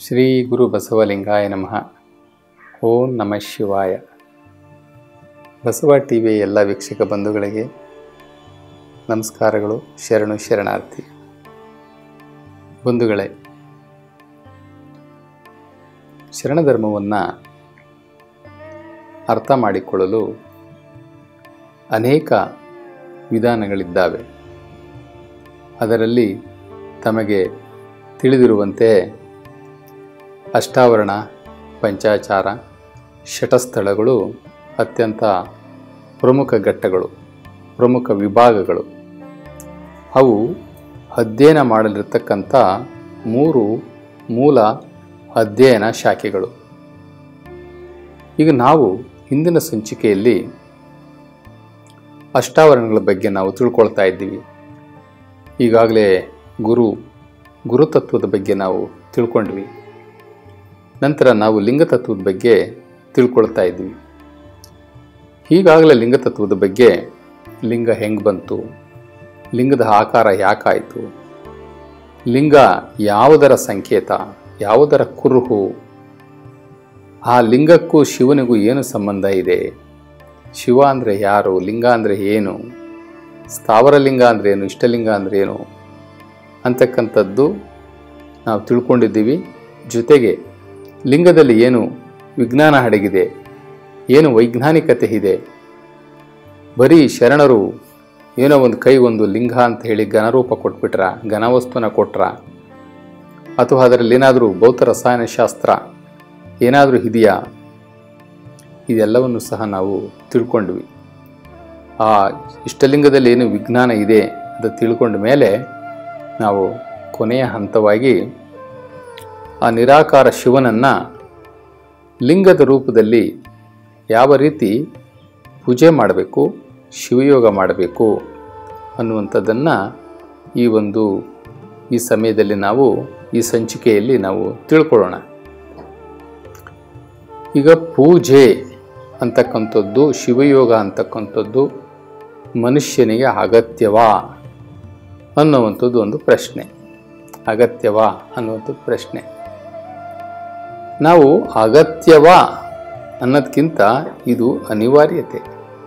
ಶ್ರೀ ಗುರು ಬಸವಲಿಂಗಾಯ ನಮಃ ಓಂ ನಮಃ ಶಿವಾಯ ಬಸವ ಟಿ ವಿಯ ಎಲ್ಲ ವೀಕ್ಷಕ ಬಂಧುಗಳಿಗೆ ನಮಸ್ಕಾರಗಳು ಶರಣು ಶರಣಾರ್ಥಿ ಬಂಧುಗಳೇ ಶರಣ ಧರ್ಮವನ್ನು ಅರ್ಥ ಮಾಡಿಕೊಳ್ಳಲು ಅನೇಕ ವಿಧಾನಗಳಿದ್ದಾವೆ ಅದರಲ್ಲಿ ತಮಗೆ ತಿಳಿದಿರುವಂತೆ ಅಷ್ಟಾವರಣ ಪಂಚಾಚಾರ ಶಟಸ್ಥಳಗಳು ಅತ್ಯಂತ ಪ್ರಮುಖ ಘಟ್ಟಗಳು ಪ್ರಮುಖ ವಿಭಾಗಗಳು ಅವು ಅಧ್ಯಯನ ಮಾಡಲಿರ್ತಕ್ಕಂಥ ಮೂರು ಮೂಲ ಅಧ್ಯಯನ ಶಾಖೆಗಳು ಈಗ ನಾವು ಹಿಂದಿನ ಸಂಚಿಕೆಯಲ್ಲಿ ಅಷ್ಟಾವರಣಗಳ ಬಗ್ಗೆ ನಾವು ತಿಳ್ಕೊಳ್ತಾ ಇದ್ದೀವಿ ಈಗಾಗಲೇ ಗುರು ಗುರುತತ್ವದ ಬಗ್ಗೆ ನಾವು ತಿಳ್ಕೊಂಡ್ವಿ ನಂತರ ನಾವು ಲಿಂಗತತ್ವದ ಬಗ್ಗೆ ತಿಳ್ಕೊಳ್ತಾ ಇದ್ವಿ ಈಗಾಗಲೇ ಲಿಂಗತತ್ವದ ಬಗ್ಗೆ ಲಿಂಗ ಹೆಂಗೆ ಬಂತು ಲಿಂಗದ ಆಕಾರ ಯಾಕಾಯಿತು ಲಿಂಗ ಯಾವುದರ ಸಂಕೇತ ಯಾವುದರ ಕುರುಹು ಆ ಲಿಂಗಕ್ಕೂ ಶಿವನಿಗೂ ಏನು ಸಂಬಂಧ ಇದೆ ಶಿವ ಅಂದರೆ ಯಾರು ಲಿಂಗ ಅಂದರೆ ಏನು ಸ್ಥಾವರ ಲಿಂಗ ಅಂದರೆ ಏನು ಇಷ್ಟಲಿಂಗ ಅಂದರೆ ಏನು ಅಂತಕ್ಕಂಥದ್ದು ನಾವು ತಿಳ್ಕೊಂಡಿದ್ದೀವಿ ಜೊತೆಗೆ ಲಿಂಗದಲ್ಲಿ ಏನು ವಿಜ್ಞಾನ ಅಡಗಿದೆ ಏನು ವೈಜ್ಞಾನಿಕತೆ ಇದೆ ಬರೀ ಶರಣರು ಏನೋ ಒಂದು ಕೈ ಒಂದು ಲಿಂಗ ಅಂತ ಹೇಳಿ ಘನರೂಪ ಕೊಟ್ಬಿಟ್ರ ಘನವಸ್ತುನ ಕೊಟ್ರ ಅಥವಾ ಅದರಲ್ಲಿ ಏನಾದರೂ ಭೌತ ರಸಾಯನಶಾಸ್ತ್ರ ಏನಾದರೂ ಇದೆಯಾ ಇದೆಲ್ಲವನ್ನು ಸಹ ನಾವು ತಿಳ್ಕೊಂಡ್ವಿ ಆ ಇಷ್ಟಲಿಂಗದಲ್ಲಿ ಏನು ವಿಜ್ಞಾನ ಇದೆ ಅಂತ ತಿಳ್ಕೊಂಡ ಮೇಲೆ ನಾವು ಕೊನೆಯ ಹಂತವಾಗಿ ಆ ನಿರಾಕಾರ ಶಿವನನ್ನು ಲಿಂಗದ ರೂಪದಲ್ಲಿ ಯಾವ ರೀತಿ ಪೂಜೆ ಮಾಡಬೇಕು ಶಿವಯೋಗ ಮಾಡಬೇಕು ಅನ್ನುವಂಥದ್ದನ್ನು ಈ ಒಂದು ಈ ಸಮಯದಲ್ಲಿ ನಾವು ಈ ಸಂಚಿಕೆಯಲ್ಲಿ ನಾವು ತಿಳ್ಕೊಳ್ಳೋಣ ಈಗ ಪೂಜೆ ಅಂತಕ್ಕಂಥದ್ದು ಶಿವಯೋಗ ಅಂತಕ್ಕಂಥದ್ದು ಮನುಷ್ಯನಿಗೆ ಅಗತ್ಯವಾ ಅನ್ನುವಂಥದ್ದು ಒಂದು ಪ್ರಶ್ನೆ ಅಗತ್ಯವಾ ಅನ್ನುವಂಥದ್ದು ಪ್ರಶ್ನೆ ನಾವು ಅಗತ್ಯವಾ ಅನ್ನೋದಕ್ಕಿಂತ ಇದು ಅನಿವಾರ್ಯತೆ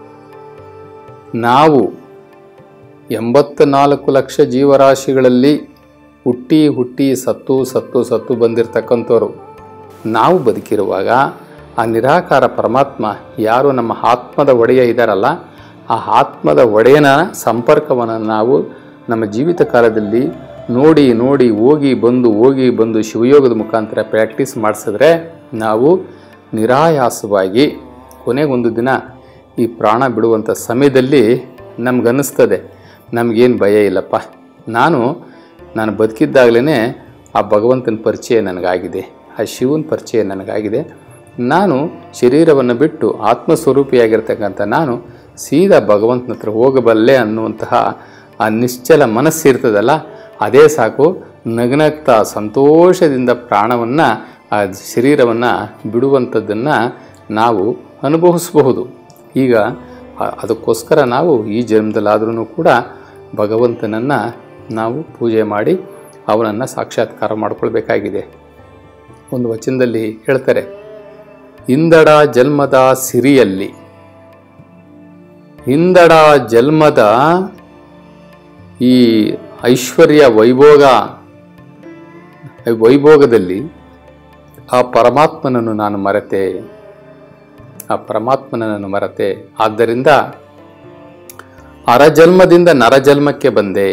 ನಾವು ಎಂಬತ್ತ ನಾಲ್ಕು ಲಕ್ಷ ಜೀವರಾಶಿಗಳಲ್ಲಿ ಹುಟ್ಟಿ ಹುಟ್ಟಿ ಸತ್ತು ಸತ್ತು ಸತ್ತು ಬಂದಿರತಕ್ಕಂಥವ್ರು ನಾವು ಬದುಕಿರುವಾಗ ಆ ನಿರಾಕಾರ ಪರಮಾತ್ಮ ಯಾರು ನಮ್ಮ ಆತ್ಮದ ಒಡೆಯ ಇದ್ದಾರಲ್ಲ ಆ ಆತ್ಮದ ಒಡೆಯನ ಸಂಪರ್ಕವನ್ನು ನಾವು ನಮ್ಮ ಜೀವಿತ ಕಾಲದಲ್ಲಿ ನೋಡಿ ನೋಡಿ ಹೋಗಿ ಬಂದು ಹೋಗಿ ಬಂದು ಶಿವಯೋಗದ ಮುಖಾಂತರ ಪ್ರಾಕ್ಟೀಸ್ ಮಾಡಿಸಿದ್ರೆ ನಾವು ನಿರಾಯಾಸವಾಗಿ ಕೊನೆಗೊಂದು ದಿನ ಈ ಪ್ರಾಣ ಬಿಡುವಂಥ ಸಮಯದಲ್ಲಿ ನಮಗನ್ನಿಸ್ತದೆ ನಮಗೇನು ಭಯ ಇಲ್ಲಪ್ಪ ನಾನು ನಾನು ಬದುಕಿದ್ದಾಗಲೇ ಆ ಭಗವಂತನ ಪರಿಚಯ ನನಗಾಗಿದೆ ಆ ಶಿವನ ಪರಿಚಯ ನನಗಾಗಿದೆ ನಾನು ಶರೀರವನ್ನು ಬಿಟ್ಟು ಆತ್ಮಸ್ವರೂಪಿಯಾಗಿರ್ತಕ್ಕಂಥ ನಾನು ಸೀದಾ ಭಗವಂತನ ಹತ್ರ ಹೋಗಬಲ್ಲೆ ಅನ್ನುವಂತಹ ಆ ನಿಶ್ಚಲ ಮನಸ್ಸಿರ್ತದಲ್ಲ ಅದೇ ಸಾಕು ನಗನಗ್ತಾ ಸಂತೋಷದಿಂದ ಪ್ರಾಣವನ್ನು ಆ ಶರೀರವನ್ನು ಬಿಡುವಂಥದ್ದನ್ನು ನಾವು ಅನುಭವಿಸಬಹುದು ಈಗ ಅದಕ್ಕೋಸ್ಕರ ನಾವು ಈ ಜನ್ಮದಲ್ಲಾದ್ರೂ ಕೂಡ ಭಗವಂತನನ್ನು ನಾವು ಪೂಜೆ ಮಾಡಿ ಅವನನ್ನು ಸಾಕ್ಷಾತ್ಕಾರ ಮಾಡಿಕೊಳ್ಬೇಕಾಗಿದೆ ಒಂದು ವಚನದಲ್ಲಿ ಹೇಳ್ತಾರೆ ಇಂದಡ ಜನ್ಮದ ಸಿರಿಯಲ್ಲಿ ಹಿಂದಡ ಜನ್ಮದ ಈ ಐಶ್ವರ್ಯ ವೈಭೋಗ ವೈಭೋಗದಲ್ಲಿ ಆ ಪರಮಾತ್ಮನನ್ನು ನಾನು ಮರೆತೆ ಆ ಪರಮಾತ್ಮನನ್ನು ಮರೆತೆ ಆದ್ದರಿಂದ ಅರಜನ್ಮದಿಂದ ನರಜನ್ಮಕ್ಕೆ ಬಂದೆ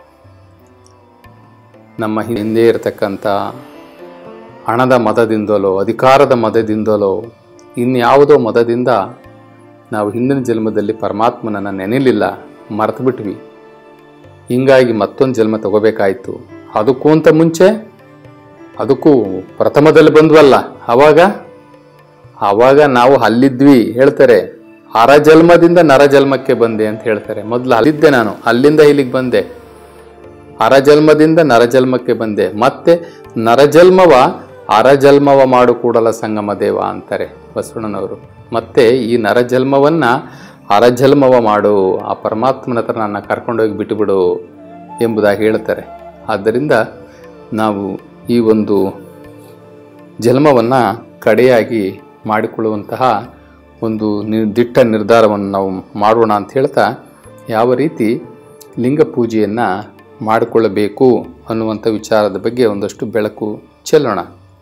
ನಮ್ಮ ಹಿಂದೆ ಇರತಕ್ಕಂಥ ಹಣದ ಮದದಿಂದಲೋ ಅಧಿಕಾರದ ಮದದಿಂದಲೋ ಇನ್ಯಾವುದೋ ಮದದಿಂದ ನಾವು ಹಿಂದಿನ ಜನ್ಮದಲ್ಲಿ ಪರಮಾತ್ಮನನ್ನು ನೆನೆಯಲಿಲ್ಲ ಮರೆತು ಬಿಟ್ವಿ ಹೀಗಾಗಿ ಮತ್ತೊಂದು ಜನ್ಮ ತಗೋಬೇಕಾಯಿತು ಅದಕ್ಕೂ ಅಂತ ಮುಂಚೆ ಅದಕ್ಕೂ ಪ್ರಥಮದಲ್ಲಿ ಬಂದ್ವಲ್ಲ ಆವಾಗ ಆವಾಗ ನಾವು ಅಲ್ಲಿದ್ವಿ ಹೇಳ್ತಾರೆ ಅರಜನ್ಮದಿಂದ ನರಜನ್ಮಕ್ಕೆ ಬಂದೆ ಅಂತ ಹೇಳ್ತಾರೆ ಮೊದಲು ಅಲ್ಲಿದ್ದೆ ನಾನು ಅಲ್ಲಿಂದ ಇಲ್ಲಿಗೆ ಬಂದೆ ಅರಜನ್ಮದಿಂದ ನರಜನ್ಮಕ್ಕೆ ಬಂದೆ ಮತ್ತೆ ನರಜನ್ಮವ ಅರಜನ್ಮವ ಮಾಡು ಕೂಡಲ ಸಂಗಮ ದೇವ ಅಂತಾರೆ ಬಸವಣ್ಣನವರು ಮತ್ತೆ ಈ ನರಜನ್ಮವನ್ನು ಅರಜನ್ಮವ ಮಾಡು ಆ ಪರಮಾತ್ಮನ ಹತ್ರ ನನ್ನ ಕರ್ಕೊಂಡೋಗಿ ಬಿಟ್ಟುಬಿಡು ಎಂಬುದಾಗಿ ಹೇಳ್ತಾರೆ ಆದ್ದರಿಂದ ನಾವು ಈ ಒಂದು ಜನ್ಮವನ್ನು ಕಡೆಯಾಗಿ ಮಾಡಿಕೊಳ್ಳುವಂತಹ ಒಂದು ನಿ- ದಿಟ್ಟ ನಿರ್ಧಾರವನ್ನು ನಾವು ಮಾಡೋಣ ಅಂತ ಹೇಳ್ತಾ ಯಾವ ರೀತಿ ಲಿಂಗ ಪೂಜೆಯನ್ನು ಮಾಡಿಕೊಳ್ಳಬೇಕು ಅನ್ನುವಂಥ ವಿಚಾರದ ಬಗ್ಗೆ ಒಂದಷ್ಟು ಬೆಳಕು ಚೆಲ್ಲೋಣ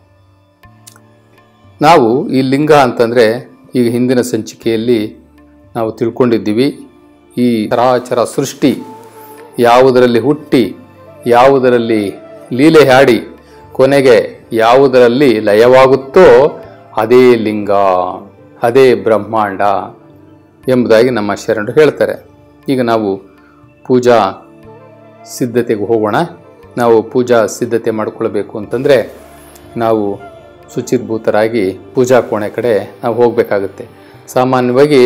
ನಾವು ಈ ಲಿಂಗ ಅಂತಂದರೆ ಈಗ ಹಿಂದಿನ ಸಂಚಿಕೆಯಲ್ಲಿ ನಾವು ತಿಳ್ಕೊಂಡಿದ್ದೀವಿ ಈ ಚರಾಚರ ಸೃಷ್ಟಿ ಯಾವುದರಲ್ಲಿ ಹುಟ್ಟಿ ಯಾವುದರಲ್ಲಿ ಲೀಲೆ ಹಾಡಿ ಕೊನೆಗೆ ಯಾವುದರಲ್ಲಿ ಲಯವಾಗುತ್ತೋ ಅದೇ ಲಿಂಗ ಅದೇ ಬ್ರಹ್ಮಾಂಡ ಎಂಬುದಾಗಿ ನಮ್ಮ ಶರಣರು ಹೇಳ್ತಾರೆ ಈಗ ನಾವು ಪೂಜಾ ಸಿದ್ಧತೆಗೆ ಹೋಗೋಣ ನಾವು ಪೂಜಾ ಸಿದ್ಧತೆ ಮಾಡಿಕೊಳ್ಬೇಕು ಅಂತಂದರೆ ನಾವು ಶುಚಿರ್ಭೂತರಾಗಿ ಪೂಜಾ ಕೋಣೆ ಕಡೆ ನಾವು ಹೋಗಬೇಕಾಗುತ್ತೆ ಸಾಮಾನ್ಯವಾಗಿ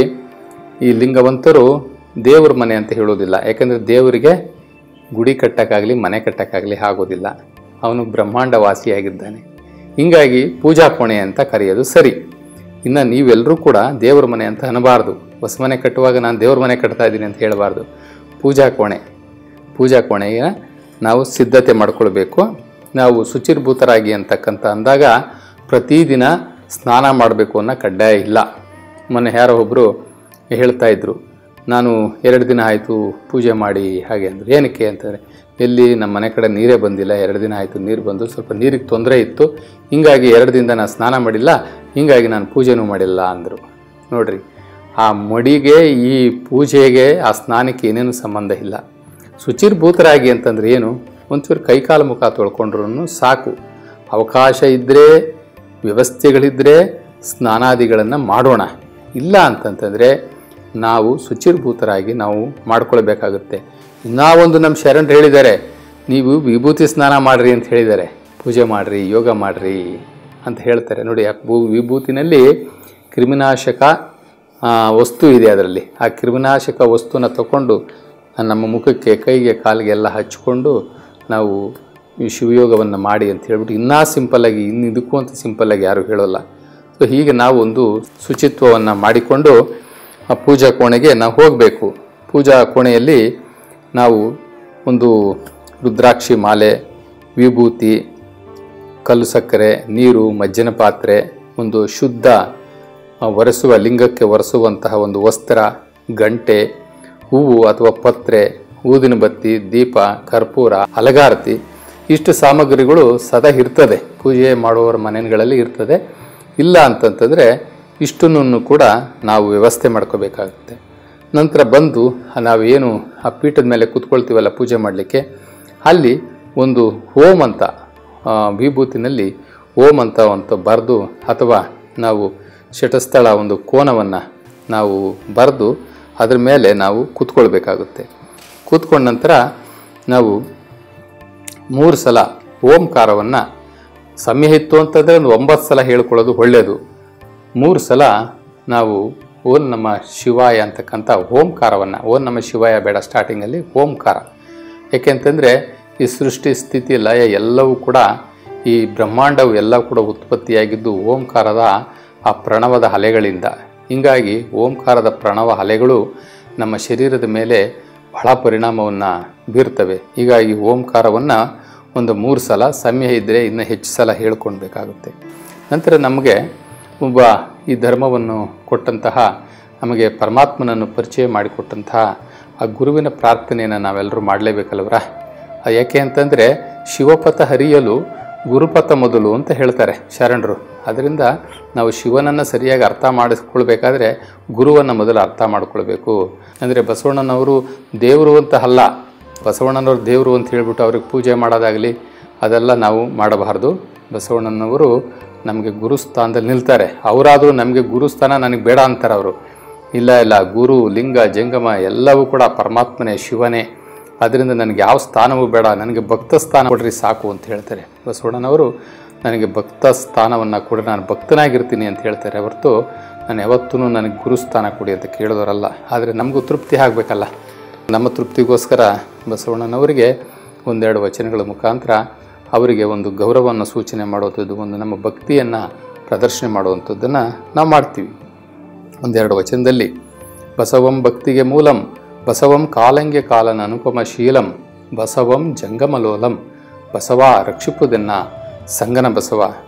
ಈ ಲಿಂಗವಂತರು ದೇವ್ರ ಮನೆ ಅಂತ ಹೇಳೋದಿಲ್ಲ ಯಾಕಂದರೆ ದೇವರಿಗೆ ಗುಡಿ ಕಟ್ಟಕ್ಕಾಗಲಿ ಮನೆ ಕಟ್ಟಕ್ಕಾಗಲಿ ಆಗೋದಿಲ್ಲ ಅವನು ಬ್ರಹ್ಮಾಂಡವಾಸಿಯಾಗಿದ್ದಾನೆ ಹೀಗಾಗಿ ಪೂಜಾ ಕೋಣೆ ಅಂತ ಕರೆಯೋದು ಸರಿ ಇನ್ನು ನೀವೆಲ್ಲರೂ ಕೂಡ ದೇವ್ರ ಮನೆ ಅಂತ ಅನ್ನಬಾರ್ದು ಹೊಸ ಮನೆ ಕಟ್ಟುವಾಗ ನಾನು ದೇವ್ರ ಮನೆ ಕಟ್ತಾ ಇದ್ದೀನಿ ಅಂತ ಹೇಳಬಾರ್ದು ಪೂಜಾ ಕೋಣೆ ಪೂಜಾ ಕೋಣೆಗೆ ನಾವು ಸಿದ್ಧತೆ ಮಾಡ್ಕೊಳ್ಬೇಕು ನಾವು ಶುಚಿರ್ಭೂತರಾಗಿ ಅಂತಕ್ಕಂಥ ಅಂದಾಗ ಪ್ರತಿದಿನ ಸ್ನಾನ ಮಾಡಬೇಕು ಅನ್ನೋ ಕಡ್ಡಾಯ ಇಲ್ಲ ಮೊನ್ನೆ ಯಾರೋ ಒಬ್ಬರು ಹೇಳ್ತಾ ಇದ್ರು ನಾನು ಎರಡು ದಿನ ಆಯಿತು ಪೂಜೆ ಮಾಡಿ ಹಾಗೆ ಅಂದರು ಏನಕ್ಕೆ ಅಂತಂದರೆ ಎಲ್ಲಿ ನಮ್ಮ ಮನೆ ಕಡೆ ನೀರೇ ಬಂದಿಲ್ಲ ಎರಡು ದಿನ ಆಯಿತು ನೀರು ಬಂದು ಸ್ವಲ್ಪ ನೀರಿಗೆ ತೊಂದರೆ ಇತ್ತು ಹೀಗಾಗಿ ಎರಡು ದಿನದಿಂದ ನಾನು ಸ್ನಾನ ಮಾಡಿಲ್ಲ ಹೀಗಾಗಿ ನಾನು ಪೂಜೆನೂ ಮಾಡಿಲ್ಲ ಅಂದರು ನೋಡ್ರಿ ಆ ಮಡಿಗೆ ಈ ಪೂಜೆಗೆ ಆ ಸ್ನಾನಕ್ಕೆ ಏನೇನು ಸಂಬಂಧ ಇಲ್ಲ ಶುಚಿರ್ಭೂತರಾಗಿ ಅಂತಂದ್ರೆ ಏನು ಒಂಚೂರು ಕೈಕಾಲು ಮುಖ ತೊಳ್ಕೊಂಡ್ರು ಸಾಕು ಅವಕಾಶ ಇದ್ದರೆ ವ್ಯವಸ್ಥೆಗಳಿದ್ದರೆ ಸ್ನಾನಾದಿಗಳನ್ನು ಮಾಡೋಣ ಇಲ್ಲ ಅಂತಂತಂದರೆ ನಾವು ಶುಚಿರ್ಭೂತರಾಗಿ ನಾವು ಮಾಡ್ಕೊಳ್ಬೇಕಾಗುತ್ತೆ ಇನ್ನೂ ಒಂದು ನಮ್ಮ ಶರಣರು ಹೇಳಿದ್ದಾರೆ ನೀವು ವಿಭೂತಿ ಸ್ನಾನ ಮಾಡಿರಿ ಅಂತ ಹೇಳಿದ್ದಾರೆ ಪೂಜೆ ಮಾಡಿರಿ ಯೋಗ ಮಾಡಿರಿ ಅಂತ ಹೇಳ್ತಾರೆ ನೋಡಿ ಆ ಭೂ ವಿಭೂತಿನಲ್ಲಿ ಕ್ರಿಮಿನಾಶಕ ಆ, ವಸ್ತು ಇದೆ ಅದರಲ್ಲಿ ಆ ಕ್ರಿಮಿನಾಶಕ ವಸ್ತುನ ತಗೊಂಡು ನಮ್ಮ ಮುಖಕ್ಕೆ ಕೈಗೆ ಕಾಲಿಗೆ ಎಲ್ಲ ಹಚ್ಕೊಂಡು ನಾವು ಈ ಶಿವಯೋಗವನ್ನು ಮಾಡಿ ಅಂತ ಹೇಳ್ಬಿಟ್ಟು ಇನ್ನೂ ಸಿಂಪಲ್ಲಾಗಿ ಇನ್ನು ಇದಕ್ಕೂ ಅಂತ ಸಿಂಪಲ್ಲಾಗಿ ಯಾರೂ ಹೇಳೋಲ್ಲ ಸೊ ಹೀಗೆ ನಾವು ಒಂದು ಶುಚಿತ್ವವನ್ನು ಮಾಡಿಕೊಂಡು ಆ ಪೂಜಾ ಕೋಣೆಗೆ ನಾವು ಹೋಗಬೇಕು ಪೂಜಾ ಕೋಣೆಯಲ್ಲಿ ನಾವು ಒಂದು ರುದ್ರಾಕ್ಷಿ ಮಾಲೆ ವಿಭೂತಿ ಕಲ್ಲು ಸಕ್ಕರೆ ನೀರು ಮಜ್ಜಿನ ಪಾತ್ರೆ ಒಂದು ಶುದ್ಧ ಆ, ಒರೆಸುವ ಲಿಂಗಕ್ಕೆ ಒರೆಸುವಂತಹ ಒಂದು ವಸ್ತ್ರ ಗಂಟೆ ಹೂವು ಅಥವಾ ಪತ್ರೆ ಊದಿನ ಬತ್ತಿ ದೀಪ ಕರ್ಪೂರ ಅಲಗಾರತಿ ಇಷ್ಟು ಸಾಮಗ್ರಿಗಳು ಸದಾ ಇರ್ತದೆ ಪೂಜೆ ಮಾಡುವವರ ಮನೆಗಳಲ್ಲಿ ಇರ್ತದೆ ಇಲ್ಲ ಅಂತಂತಂದರೆ ಇಷ್ಟನ್ನು ಕೂಡ ನಾವು ವ್ಯವಸ್ಥೆ ಮಾಡ್ಕೋಬೇಕಾಗುತ್ತೆ ನಂತರ ಬಂದು ನಾವೇನು ಆ ಪೀಠದ ಮೇಲೆ ಕೂತ್ಕೊಳ್ತೀವಲ್ಲ ಪೂಜೆ ಮಾಡಲಿಕ್ಕೆ ಅಲ್ಲಿ ಒಂದು ಓಂ ಅಂತ ಆ, ವಿಭೂತಿನಲ್ಲಿ ಓಂ ಅಂತ ಅಂತ ಬರೆದು ಅಥವಾ ನಾವು ಶಟಸ್ಥಳ ಒಂದು ಕೋನವನ್ನು ನಾವು ಬರೆದು ಅದ್ರ ಮೇಲೆ ನಾವು ಕೂತ್ಕೊಳ್ಬೇಕಾಗುತ್ತೆ ಕೂತ್ಕೊಂಡ ನಂತರ ನಾವು ಮೂರು ಸಲ ಓಂಕಾರವನ್ನು ಸಮಯ ಇತ್ತು ಅಂತಂದರೆ ಒಂದು ಒಂಬತ್ತು ಸಲ ಹೇಳ್ಕೊಳ್ಳೋದು ಒಳ್ಳೆಯದು ಮೂರು ಸಲ ನಾವು ಓಂ ನಮ್ಮ ಶಿವಾಯ ಅಂತಕ್ಕಂಥ ಓಂಕಾರವನ್ನು ಓಂ ನಮ್ಮ ಶಿವಾಯ ಬೇಡ ಸ್ಟಾರ್ಟಿಂಗಲ್ಲಿ ಓಂಕಾರ ಏಕೆಂತಂದರೆ ಈ ಸೃಷ್ಟಿ ಸ್ಥಿತಿ ಲಯ ಎಲ್ಲವೂ ಕೂಡ ಈ ಬ್ರಹ್ಮಾಂಡವು ಎಲ್ಲ ಕೂಡ ಉತ್ಪತ್ತಿಯಾಗಿದ್ದು ಓಂಕಾರದ ಆ ಪ್ರಣವದ ಅಲೆಗಳಿಂದ ಹೀಗಾಗಿ ಓಂಕಾರದ ಪ್ರಣವ ಅಲೆಗಳು ನಮ್ಮ ಶರೀರದ ಮೇಲೆ ಬಹಳ ಪರಿಣಾಮವನ್ನು ಬೀರ್ತವೆ ಹೀಗಾಗಿ ಓಂಕಾರವನ್ನು ಒಂದು ಮೂರು ಸಲ ಸಮಯ ಇದ್ದರೆ ಇನ್ನು ಹೆಚ್ಚು ಸಲ ಹೇಳ್ಕೊಳ್ಬೇಕಾಗುತ್ತೆ ನಂತರ ನಮಗೆ ಒಬ್ಬ ಈ ಧರ್ಮವನ್ನು ಕೊಟ್ಟಂತಹ ನಮಗೆ ಪರಮಾತ್ಮನನ್ನು ಪರಿಚಯ ಮಾಡಿಕೊಟ್ಟಂತಹ ಆ ಗುರುವಿನ ಪ್ರಾರ್ಥನೆಯನ್ನು ನಾವೆಲ್ಲರೂ ಮಾಡಲೇಬೇಕಲ್ವರ ಯಾಕೆ ಅಂತಂದರೆ ಶಿವಪಥ ಹರಿಯಲು ಗುರುಪಥ ಮೊದಲು ಅಂತ ಹೇಳ್ತಾರೆ ಶರಣರು ಅದರಿಂದ ನಾವು ಶಿವನನ್ನು ಸರಿಯಾಗಿ ಅರ್ಥ ಮಾಡಿಸ್ಕೊಳ್ಬೇಕಾದ್ರೆ ಗುರುವನ್ನು ಮೊದಲು ಅರ್ಥ ಮಾಡ್ಕೊಳ್ಬೇಕು ಅಂದರೆ ಬಸವಣ್ಣನವರು ದೇವರು ಅಂತ ಅಲ್ಲ ಬಸವಣ್ಣನವರು ದೇವರು ಅಂತ ಹೇಳ್ಬಿಟ್ಟು ಅವ್ರಿಗೆ ಪೂಜೆ ಮಾಡೋದಾಗಲಿ ಅದೆಲ್ಲ ನಾವು ಮಾಡಬಾರ್ದು ಬಸವಣ್ಣನವರು ನಮಗೆ ಗುರುಸ್ಥಾನದಲ್ಲಿ ನಿಲ್ತಾರೆ ಅವರಾದರೂ ನಮಗೆ ಗುರುಸ್ಥಾನ ನನಗೆ ಬೇಡ ಅಂತಾರೆ ಅವರು ಇಲ್ಲ ಇಲ್ಲ ಗುರು ಲಿಂಗ ಜಂಗಮ ಎಲ್ಲವೂ ಕೂಡ ಪರಮಾತ್ಮನೇ ಶಿವನೇ ಅದರಿಂದ ನನಗೆ ಯಾವ ಸ್ಥಾನವೂ ಬೇಡ ನನಗೆ ಭಕ್ತ ಸ್ಥಾನ ಕೊಡ್ರಿ ಸಾಕು ಅಂತ ಹೇಳ್ತಾರೆ ಬಸವಣ್ಣನವರು ನನಗೆ ಭಕ್ತ ಸ್ಥಾನವನ್ನು ಕೊಡಿ ನಾನು ಭಕ್ತನಾಗಿರ್ತೀನಿ ಅಂತ ಹೇಳ್ತಾರೆ ಹೊರತು ನಾನು ಯಾವತ್ತೂ ನನಗೆ ಗುರುಸ್ಥಾನ ಕೊಡಿ ಅಂತ ಕೇಳಿದವರಲ್ಲ ಆದರೆ ನಮಗೂ ತೃಪ್ತಿ ಆಗಬೇಕಲ್ಲ ನಮ್ಮ ತೃಪ್ತಿಗೋಸ್ಕರ ಬಸವಣ್ಣನವರಿಗೆ ಒಂದೆರಡು ವಚನಗಳ ಮುಖಾಂತರ ಅವರಿಗೆ ಒಂದು ಗೌರವವನ್ನು ಸೂಚನೆ ಮಾಡುವಂಥದ್ದು ಒಂದು ನಮ್ಮ ಭಕ್ತಿಯನ್ನು ಪ್ರದರ್ಶನ ಮಾಡುವಂಥದ್ದನ್ನು ನಾವು ಮಾಡ್ತೀವಿ ಒಂದೆರಡು ವಚನದಲ್ಲಿ ಬಸವಂ ಭಕ್ತಿಗೆ ಮೂಲಂ ಬಸವಂ ಕಾಲಂಗೆ ಕಾಲನ ಅನುಪಮ ಶೀಲಂ ಬಸವಂ ಜಂಗಮಲೋಲಂ ಬಸವ ರಕ್ಷಿಪುದನ್ನ ಸಂಗನ ಬಸವ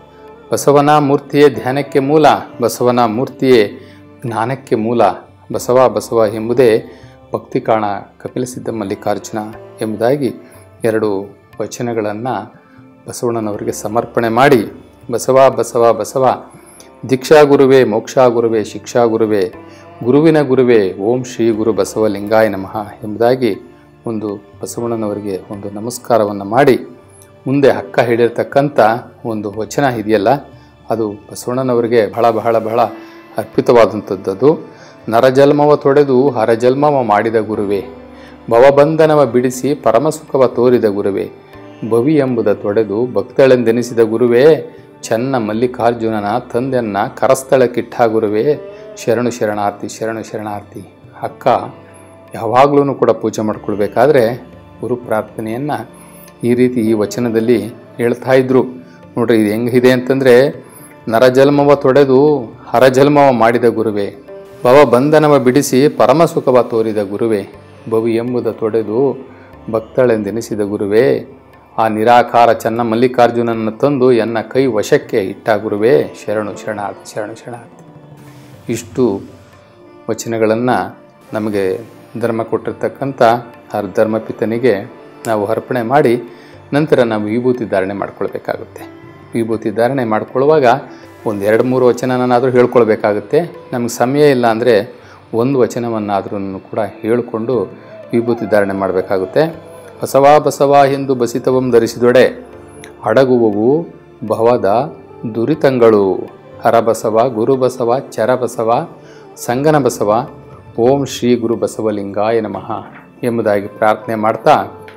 ಬಸವನ ಮೂರ್ತಿಯೇ ಧ್ಯಾನಕ್ಕೆ ಮೂಲ ಬಸವನ ಮೂರ್ತಿಯೇ ಜ್ಞಾನಕ್ಕೆ ಮೂಲ ಬಸವ ಬಸವ ಎಂಬುದೇ ಭಕ್ತಿ ಕಾಣ ಕಪಿಲ ಸಿದ್ಧ ಮಲ್ಲಿಕಾರ್ಜುನ ಎಂಬುದಾಗಿ ಎರಡು ವಚನಗಳನ್ನು ಬಸವಣ್ಣನವರಿಗೆ ಸಮರ್ಪಣೆ ಮಾಡಿ ಬಸವ ಬಸವ ಬಸವ ದೀಕ್ಷಾ ಗುರುವೇ ಮೋಕ್ಷಾ ಗುರುವೇ ಶಿಕ್ಷಾ ಗುರುವೇ ಗುರುವಿನ ಗುರುವೇ ಓಂ ಶ್ರೀ ಗುರು ಬಸವಲಿಂಗಾಯ ನಮಃ ಎಂಬುದಾಗಿ ಒಂದು ಬಸವಣ್ಣನವರಿಗೆ ಒಂದು ನಮಸ್ಕಾರವನ್ನು ಮಾಡಿ ಮುಂದೆ ಹಕ್ಕ ಹಿಡಿರ್ತಕ್ಕಂಥ ಒಂದು ವಚನ ಇದೆಯಲ್ಲ ಅದು ಬಸವಣ್ಣನವರಿಗೆ ಬಹಳ ಬಹಳ ಬಹಳ ಅರ್ಪಿತವಾದಂಥದ್ದು ನರಜನ್ಮವ ತೊಡೆದು ಹರಜನ್ಮವ ಮಾಡಿದ ಗುರುವೇ ಭವಬಂಧನವ ಬಿಡಿಸಿ ಪರಮಸುಖವ ತೋರಿದ ಗುರುವೇ ಭವಿ ಎಂಬುದ ತೊಡೆದು ಭಕ್ತಳೆಂದೆನಿಸಿದ ಗುರುವೇ ಚೆನ್ನ ಮಲ್ಲಿಕಾರ್ಜುನನ ತಂದೆಯನ್ನ ಕರಸ್ಥಳಕ್ಕಿಟ್ಟ ಗುರುವೇ ಶರಣು ಶರಣಾರ್ಥಿ ಶರಣು ಶರಣಾರ್ಥಿ ಅಕ್ಕ ಯಾವಾಗಲೂ ಕೂಡ ಪೂಜೆ ಮಾಡ್ಕೊಳ್ಬೇಕಾದ್ರೆ ಗುರು ಪ್ರಾರ್ಥನೆಯನ್ನು ಈ ರೀತಿ ಈ ವಚನದಲ್ಲಿ ಹೇಳ್ತಾ ಇದ್ರು ನೋಡ್ರಿ ಇದು ಹೆಂಗಿದೆ ಅಂತಂದರೆ ನರಜನ್ಮವ ತೊಡೆದು ಹರಜನ್ಮವ ಮಾಡಿದ ಗುರುವೇ ಭವ ಬಂಧನವ ಬಿಡಿಸಿ ಪರಮಸುಖವ ತೋರಿದ ಗುರುವೇ ಭವಿ ಎಂಬುದ ತೊಡೆದು ಭಕ್ತಳೆಂದೆನಿಸಿದ ಗುರುವೇ ಆ ನಿರಾಕಾರ ಚನ್ನ ಮಲ್ಲಿಕಾರ್ಜುನನ್ನು ತಂದು ಎನ್ನ ಕೈ ವಶಕ್ಕೆ ಇಟ್ಟ ಗುರುವೇ ಶರಣು ಶರಣಾರ್ಥಿ ಶರಣು ಶರಣಾರ್ಥಿ ಇಷ್ಟು ವಚನಗಳನ್ನು ನಮಗೆ ಧರ್ಮ ಕೊಟ್ಟಿರ್ತಕ್ಕಂಥ ಆ ಧರ್ಮಪಿತನಿಗೆ ನಾವು ಅರ್ಪಣೆ ಮಾಡಿ ನಂತರ ನಾವು ವಿಭೂತಿ ಧಾರಣೆ ಮಾಡ್ಕೊಳ್ಬೇಕಾಗುತ್ತೆ ವಿಭೂತಿ ಧಾರಣೆ ಮಾಡ್ಕೊಳ್ಳುವಾಗ ಒಂದು ಎರಡು ಮೂರು ವಚನನಾದರೂ ಹೇಳ್ಕೊಳ್ಬೇಕಾಗುತ್ತೆ ನಮಗೆ ಸಮಯ ಇಲ್ಲ ಅಂದರೆ ಒಂದು ವಚನವನ್ನಾದ್ರೂ ಕೂಡ ಹೇಳಿಕೊಂಡು ವಿಭೂತಿ ಧಾರಣೆ ಮಾಡಬೇಕಾಗುತ್ತೆ ಬಸವ ಬಸವ ಎಂದು ಬಸಿತವಂ ಧರಿಸಿದೊಡೆ ಅಡಗುವವು ಭವದ ದುರಿತಂಗಳು ಹರಬಸವ ಗುರುಬಸವ ಚರಬಸವ ಸಂಗನ ಬಸವ ಓಂ ಶ್ರೀ ಗುರು ಬಸವಲಿಂಗಾಯ ನಮಃ ಎಂಬುದಾಗಿ ಪ್ರಾರ್ಥನೆ ಮಾಡ್ತಾ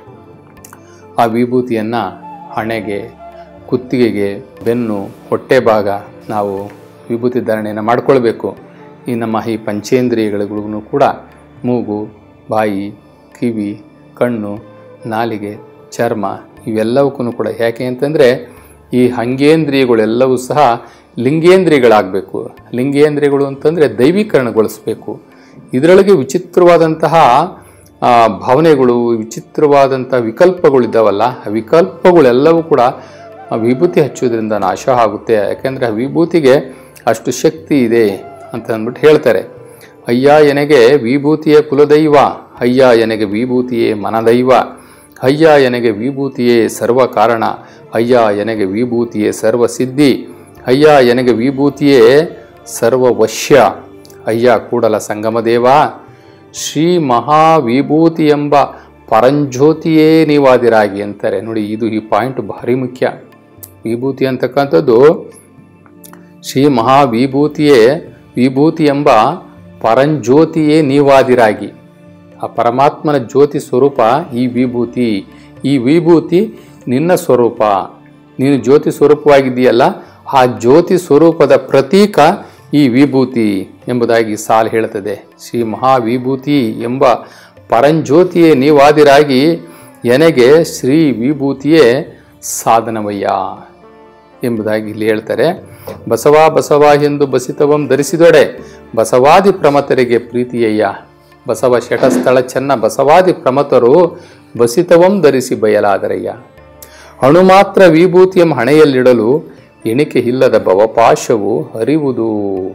ಆ ವಿಭೂತಿಯನ್ನು ಹಣೆಗೆ ಕುತ್ತಿಗೆಗೆ ಬೆನ್ನು ಹೊಟ್ಟೆ ಭಾಗ ನಾವು ವಿಭೂತಿ ಧಾರಣೆಯನ್ನು ಮಾಡ್ಕೊಳ್ಬೇಕು ಈ ನಮ್ಮ ಈ ಪಂಚೇಂದ್ರಿಯಗಳಿಗೂ ಕೂಡ ಮೂಗು ಬಾಯಿ ಕಿವಿ ಕಣ್ಣು ನಾಲಿಗೆ ಚರ್ಮ ಇವೆಲ್ಲವಕ್ಕೂ ಕೂಡ ಯಾಕೆ ಅಂತಂದರೆ ಈ ಅಂಗೇಂದ್ರಿಯಗಳೆಲ್ಲವೂ ಸಹ ಲಿಂಗೇಂದ್ರಿಯಗಳಾಗಬೇಕು ಲಿಂಗೇಂದ್ರಿಯಗಳು ಅಂತಂದರೆ ದೈವೀಕರಣಗೊಳಿಸಬೇಕು ಇದರೊಳಗೆ ವಿಚಿತ್ರವಾದಂತಹ ಆ, ಭಾವನೆಗಳು ವಿಚಿತ್ರವಾದಂಥ ವಿಕಲ್ಪಗಳಿದ್ದಾವಲ್ಲ ಆ ವಿಕಲ್ಪಗಳೆಲ್ಲವೂ ಕೂಡ ಆ ವಿಭೂತಿ ಹಚ್ಚೋದ್ರಿಂದ ನಾಶ ಆಗುತ್ತೆ ಯಾಕೆಂದರೆ ಆ ವಿಭೂತಿಗೆ ಅಷ್ಟು ಶಕ್ತಿ ಇದೆ ಅಂತ ಅಂದ್ಬಿಟ್ಟು ಹೇಳ್ತಾರೆ ಅಯ್ಯ ಎನಗೆ ವಿಭೂತಿಯೇ ಕುಲದೈವ ಅಯ್ಯ ಎನಗೆ ವಿಭೂತಿಯೇ ಮನದೈವ ಅಯ್ಯ ಎನಗೆ ವಿಭೂತಿಯೇ ಸರ್ವ ಕಾರಣ ಅಯ್ಯ ಎನಗೆ ವಿಭೂತಿಯೇ ಸರ್ವ ಸಿದ್ಧಿ ಅಯ್ಯ ಎನಗೆ ವಿಭೂತಿಯೇ ಸರ್ವ ವಶ್ಯ ಅಯ್ಯ ಕೂಡಲ ಸಂಗಮದೇವ ಶ್ರೀ ಮಹಾವಿಭೂತಿ ಎಂಬ ಪರಂಜ್ಯೋತಿಯೇ ನೀವಾದಿರಾಗಿ ಅಂತಾರೆ ನೋಡಿ ಇದು ಈ ಪಾಯಿಂಟ್ ಭಾರಿ ಮುಖ್ಯ ವಿಭೂತಿ ಅಂತಕ್ಕಂಥದ್ದು ಶ್ರೀ ಮಹಾವಿಭೂತಿಯೇ ವಿಭೂತಿ ಎಂಬ ಪರಂಜ್ಯೋತಿಯೇ ನೀವಾದಿರಾಗಿ ಆ ಪರಮಾತ್ಮನ ಜ್ಯೋತಿ ಸ್ವರೂಪ ಈ ವಿಭೂತಿ ಈ ವಿಭೂತಿ ನಿನ್ನ ಸ್ವರೂಪ ನೀನು ಜ್ಯೋತಿ ಸ್ವರೂಪವಾಗಿದೆಯಲ್ಲ ಆ ಜ್ಯೋತಿ ಸ್ವರೂಪದ ಪ್ರತೀಕ ಈ ವಿಭೂತಿ ಎಂಬುದಾಗಿ ಸಾಲು ಹೇಳುತ್ತದೆ ಶ್ರೀ ಮಹಾವಿಭೂತಿ ಎಂಬ ಪರಂಜ್ಯೋತಿಯೇ ನೀವಾದಿರಾಗಿ ಎನಗೆ ಶ್ರೀ ವಿಭೂತಿಯೇ ಸಾಧನವಯ್ಯ ಎಂಬುದಾಗಿ ಇಲ್ಲಿ ಹೇಳ್ತಾರೆ ಬಸವ ಬಸವ ಎಂದು ಬಸಿತವಂ ಧರಿಸಿದೊಡೆ ಬಸವಾದಿ ಪ್ರಮತರಿಗೆ ಪ್ರೀತಿಯಯ್ಯ ಬಸವ ಶಟಸ್ಥಳ ಚೆನ್ನ ಬಸವಾದಿ ಪ್ರಮತರು ಬಸಿತವಂ ಧರಿಸಿ ಬಯಲಾದರಯ್ಯ ಅಣು ಮಾತ್ರ ವಿಭೂತಿಯಂ ಹಣೆಯಲ್ಲಿಡಲು ಎಣಿಕೆ ಇಲ್ಲದ ಭವಪಾಶವು ಹರಿವುದು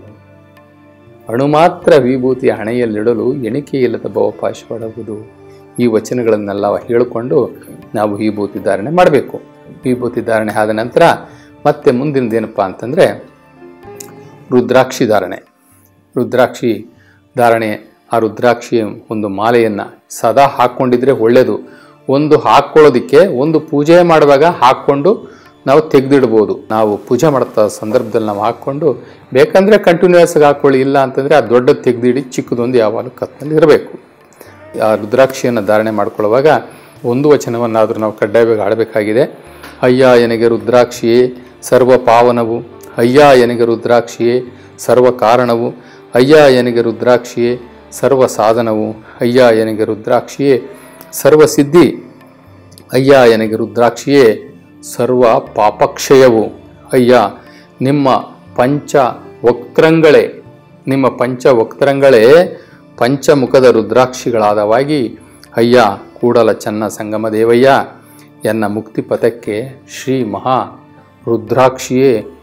ಅಣು ಮಾತ್ರ ವಿಭೂತಿಯ ಹಣೆಯಲ್ಲಿಡಲು ಎಣಿಕೆ ಇಲ್ಲದ ಭವಪಾಶವಡವುದು ಈ ವಚನಗಳನ್ನೆಲ್ಲ ಹೇಳಿಕೊಂಡು ನಾವು ವಿಭೂತಿ ಧಾರಣೆ ಮಾಡಬೇಕು ವಿಭೂತಿ ಧಾರಣೆ ಆದ ನಂತರ ಮತ್ತೆ ಮುಂದಿನದೇನಪ್ಪ ಅಂತಂದರೆ ರುದ್ರಾಕ್ಷಿ ಧಾರಣೆ ರುದ್ರಾಕ್ಷಿ ಧಾರಣೆ ಆ ರುದ್ರಾಕ್ಷಿಯ ಒಂದು ಮಾಲೆಯನ್ನು ಸದಾ ಹಾಕ್ಕೊಂಡಿದ್ರೆ ಒಳ್ಳೆಯದು ಒಂದು ಹಾಕ್ಕೊಳ್ಳೋದಕ್ಕೆ ಒಂದು ಪೂಜೆ ಮಾಡುವಾಗ ಹಾಕ್ಕೊಂಡು ನಾವು ತೆಗೆದಿಡ್ಬೋದು ನಾವು ಪೂಜೆ ಮಾಡ್ತಾ ಸಂದರ್ಭದಲ್ಲಿ ನಾವು ಹಾಕ್ಕೊಂಡು ಬೇಕಂದರೆ ಕಂಟಿನ್ಯೂಸ್ ಆಗಿ ಹಾಕ್ಕೊಳ್ಳಿ ಇಲ್ಲ ಅಂತಂದರೆ ಆ ದೊಡ್ಡ ತೆಗೆದಿಡಿ ಚಿಕ್ಕದೊಂದು ಯಾವಾಗಲೂ ಕತ್ನಲ್ಲಿ ಇರಬೇಕು ಆ ರುದ್ರಾಕ್ಷಿಯನ್ನು ಧಾರಣೆ ಮಾಡ್ಕೊಳ್ಳುವಾಗ ಒಂದು ವಚನವನ್ನಾದರೂ ನಾವು ಕಡ್ಡಾಯವಾಗಿ ಆಡಬೇಕಾಗಿದೆ ಅಯ್ಯ ಎನಗೆ ರುದ್ರಾಕ್ಷಿಯೇ ಸರ್ವ ಪಾವನವು ಅಯ್ಯ ಎನಗೆ ರುದ್ರಾಕ್ಷಿಯೇ ಸರ್ವ ಕಾರಣವು ಅಯ್ಯ ಎನಗೆ ರುದ್ರಾಕ್ಷಿಯೇ ಸರ್ವ ಸಾಧನವು ಅಯ್ಯ ಎನಗೆ ರುದ್ರಾಕ್ಷಿಯೇ ಸರ್ವ ಸಿದ್ಧಿ ಅಯ್ಯ ಎನಗೆ ರುದ್ರಾಕ್ಷಿಯೇ ಸರ್ವ ಪಾಪಕ್ಷಯವು ಅಯ್ಯ ನಿಮ್ಮ ಪಂಚ ವಕ್ರಂಗಳೇ ನಿಮ್ಮ ಪಂಚ ವಕ್ರಂಗಳೇ ಪಂಚಮುಖದ ರುದ್ರಾಕ್ಷಿಗಳಾದವಾಗಿ ಅಯ್ಯ ಕೂಡಲ ಚನ್ನ ಸಂಗಮ ದೇವಯ್ಯ ಎನ್ನ ಮುಕ್ತಿ ಪಥಕ್ಕೆ ಶ್ರೀ ಮಹಾ ರುದ್ರಾಕ್ಷಿಯೇ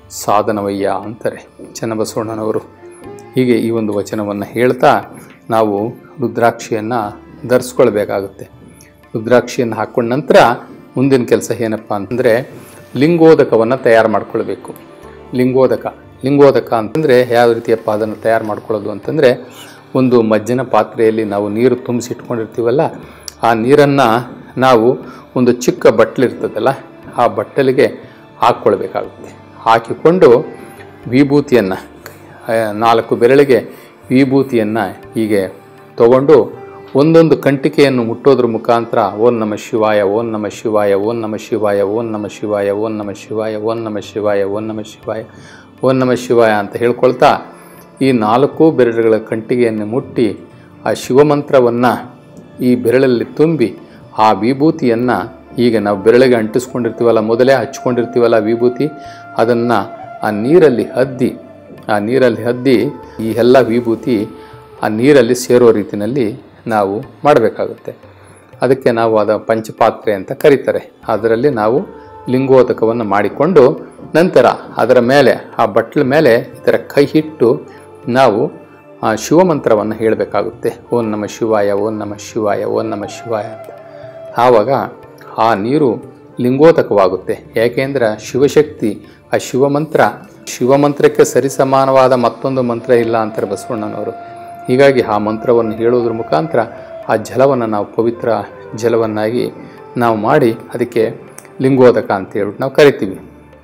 ಸಾಧನವಯ್ಯ ಅಂತಾರೆ ಚನ್ನಬಸವಣ್ಣನವರು ಹೀಗೆ ಈ ಒಂದು ವಚನವನ್ನು ಹೇಳ್ತಾ ನಾವು ರುದ್ರಾಕ್ಷಿಯನ್ನು ಧರಿಸ್ಕೊಳ್ಬೇಕಾಗುತ್ತೆ ರುದ್ರಾಕ್ಷಿಯನ್ನು ಹಾಕೊಂಡ ನಂತರ ಮುಂದಿನ ಕೆಲಸ ಏನಪ್ಪ ಅಂತಂದರೆ ಲಿಂಗೋದಕವನ್ನು ತಯಾರು ಮಾಡ್ಕೊಳ್ಬೇಕು ಲಿಂಗೋದಕ ಲಿಂಗೋದಕ ಅಂತಂದರೆ ಯಾವ ರೀತಿಯಪ್ಪ ಅದನ್ನು ತಯಾರು ಮಾಡ್ಕೊಳ್ಳೋದು ಅಂತಂದರೆ ಒಂದು ಮಜ್ಜಿನ ಪಾತ್ರೆಯಲ್ಲಿ ನಾವು ನೀರು ತುಂಬಿಸಿಟ್ಕೊಂಡಿರ್ತೀವಲ್ಲ ಆ ನೀರನ್ನು ನಾವು ಒಂದು ಚಿಕ್ಕ ಬಟ್ಲಿರ್ತದಲ್ಲ ಆ ಬಟ್ಟಲಿಗೆ ಹಾಕ್ಕೊಳ್ಬೇಕಾಗುತ್ತೆ ಹಾಕಿಕೊಂಡು ವಿಭೂತಿಯನ್ನು ನಾಲ್ಕು ಬೆರಳಿಗೆ ವಿಭೂತಿಯನ್ನು ಹೀಗೆ ತಗೊಂಡು ಒಂದೊಂದು ಕಂಟಿಕೆಯನ್ನು ಮುಟ್ಟೋದ್ರ ಮುಖಾಂತರ ಓಂ ನಮ ಶಿವಾಯ ಓಂ ನಮ ಶಿವಾಯ ಓಂ ನಮ ಶಿವಾಯ ಓಂ ನಮ ಶಿವಾಯ ಓಂ ನಮ ಶಿವಾಯ ಓಂ ನಮ ಶಿವಾಯ ಓಂ ನಮ ಶಿವಾಯ ಓಂ ನಮ ಶಿವಾಯ ಅಂತ ಹೇಳ್ಕೊಳ್ತಾ ಈ ನಾಲ್ಕು ಬೆರಳುಗಳ ಕಂಟಿಗೆಯನ್ನು ಮುಟ್ಟಿ ಆ ಶಿವಮಂತ್ರವನ್ನು ಈ ಬೆರಳಲ್ಲಿ ತುಂಬಿ ಆ ವಿಭೂತಿಯನ್ನು ಈಗ ನಾವು ಬೆರಳಿಗೆ ಅಂಟಿಸ್ಕೊಂಡಿರ್ತೀವಲ್ಲ ಮೊದಲೇ ಹಚ್ಕೊಂಡಿರ್ತೀವಲ್ಲ ವಿಭೂತಿ ಅದನ್ನು ಆ ನೀರಲ್ಲಿ ಹದ್ದಿ ಆ ನೀರಲ್ಲಿ ಹದ್ದಿ ಈ ಎಲ್ಲ ವಿಭೂತಿ ಆ ನೀರಲ್ಲಿ ಸೇರೋ ರೀತಿಯಲ್ಲಿ ನಾವು ಮಾಡಬೇಕಾಗುತ್ತೆ ಅದಕ್ಕೆ ನಾವು ಅದ ಪಂಚಪಾತ್ರೆ ಅಂತ ಕರೀತಾರೆ ಅದರಲ್ಲಿ ನಾವು ಲಿಂಗೋದಕವನ್ನು ಮಾಡಿಕೊಂಡು ನಂತರ ಅದರ ಮೇಲೆ ಆ ಬಟ್ಲ ಮೇಲೆ ಈ ಥರ ಕೈ ಇಟ್ಟು ನಾವು ಆ ಶಿವಮಂತ್ರವನ್ನು ಹೇಳಬೇಕಾಗುತ್ತೆ ಓಂ ನಮ ಶಿವಾಯ ಓಂ ನಮ ಶಿವಾಯ ಓಂ ನಮ ಶಿವಾಯ ಅಂತ ಆವಾಗ ಆ ನೀರು ಲಿಂಗೋದಕವಾಗುತ್ತೆ ಯಾಕೆಂದ್ರೆ ಶಿವಶಕ್ತಿ ಆ ಶಿವಮಂತ್ರ ಶಿವಮಂತ್ರಕ್ಕೆ ಸರಿಸಮಾನವಾದ ಮತ್ತೊಂದು ಮಂತ್ರ ಇಲ್ಲ ಅಂತಾರೆ ಬಸವಣ್ಣನವರು ಹೀಗಾಗಿ ಆ ಮಂತ್ರವನ್ನು ಹೇಳೋದ್ರ ಮುಖಾಂತರ ಆ ಜಲವನ್ನು ನಾವು ಪವಿತ್ರ ಜಲವನ್ನಾಗಿ ನಾವು ಮಾಡಿ ಅದಕ್ಕೆ ಲಿಂಗೋದಕ ಅಂತ ಹೇಳ್ಬಿಟ್ಟು ನಾವು ಕರಿತೀವಿ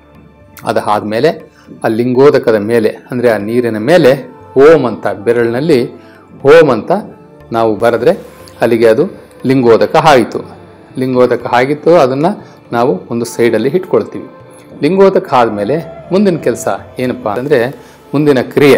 ಅದಾದಮೇಲೆ ಆ ಲಿಂಗೋದಕದ ಮೇಲೆ ಅಂದರೆ ಆ ನೀರಿನ ಮೇಲೆ ಓಂ ಅಂತ ಬೆರಳಿನಲ್ಲಿ ಓಂ ಅಂತ ನಾವು ಬರೆದ್ರೆ ಅಲ್ಲಿಗೆ ಅದು ಲಿಂಗೋದಕ ಆಯಿತು ಲಿಂಗೋದಕ ಆಗಿತ್ತು ಅದನ್ನು ನಾವು ಒಂದು ಸೈಡಲ್ಲಿ ಇಟ್ಕೊಳ್ತೀವಿ ಲಿಂಗೋದಕ ಆದಮೇಲೆ ಮುಂದಿನ ಕೆಲಸ ಏನಪ್ಪ ಅಂದರೆ ಮುಂದಿನ ಕ್ರಿಯೆ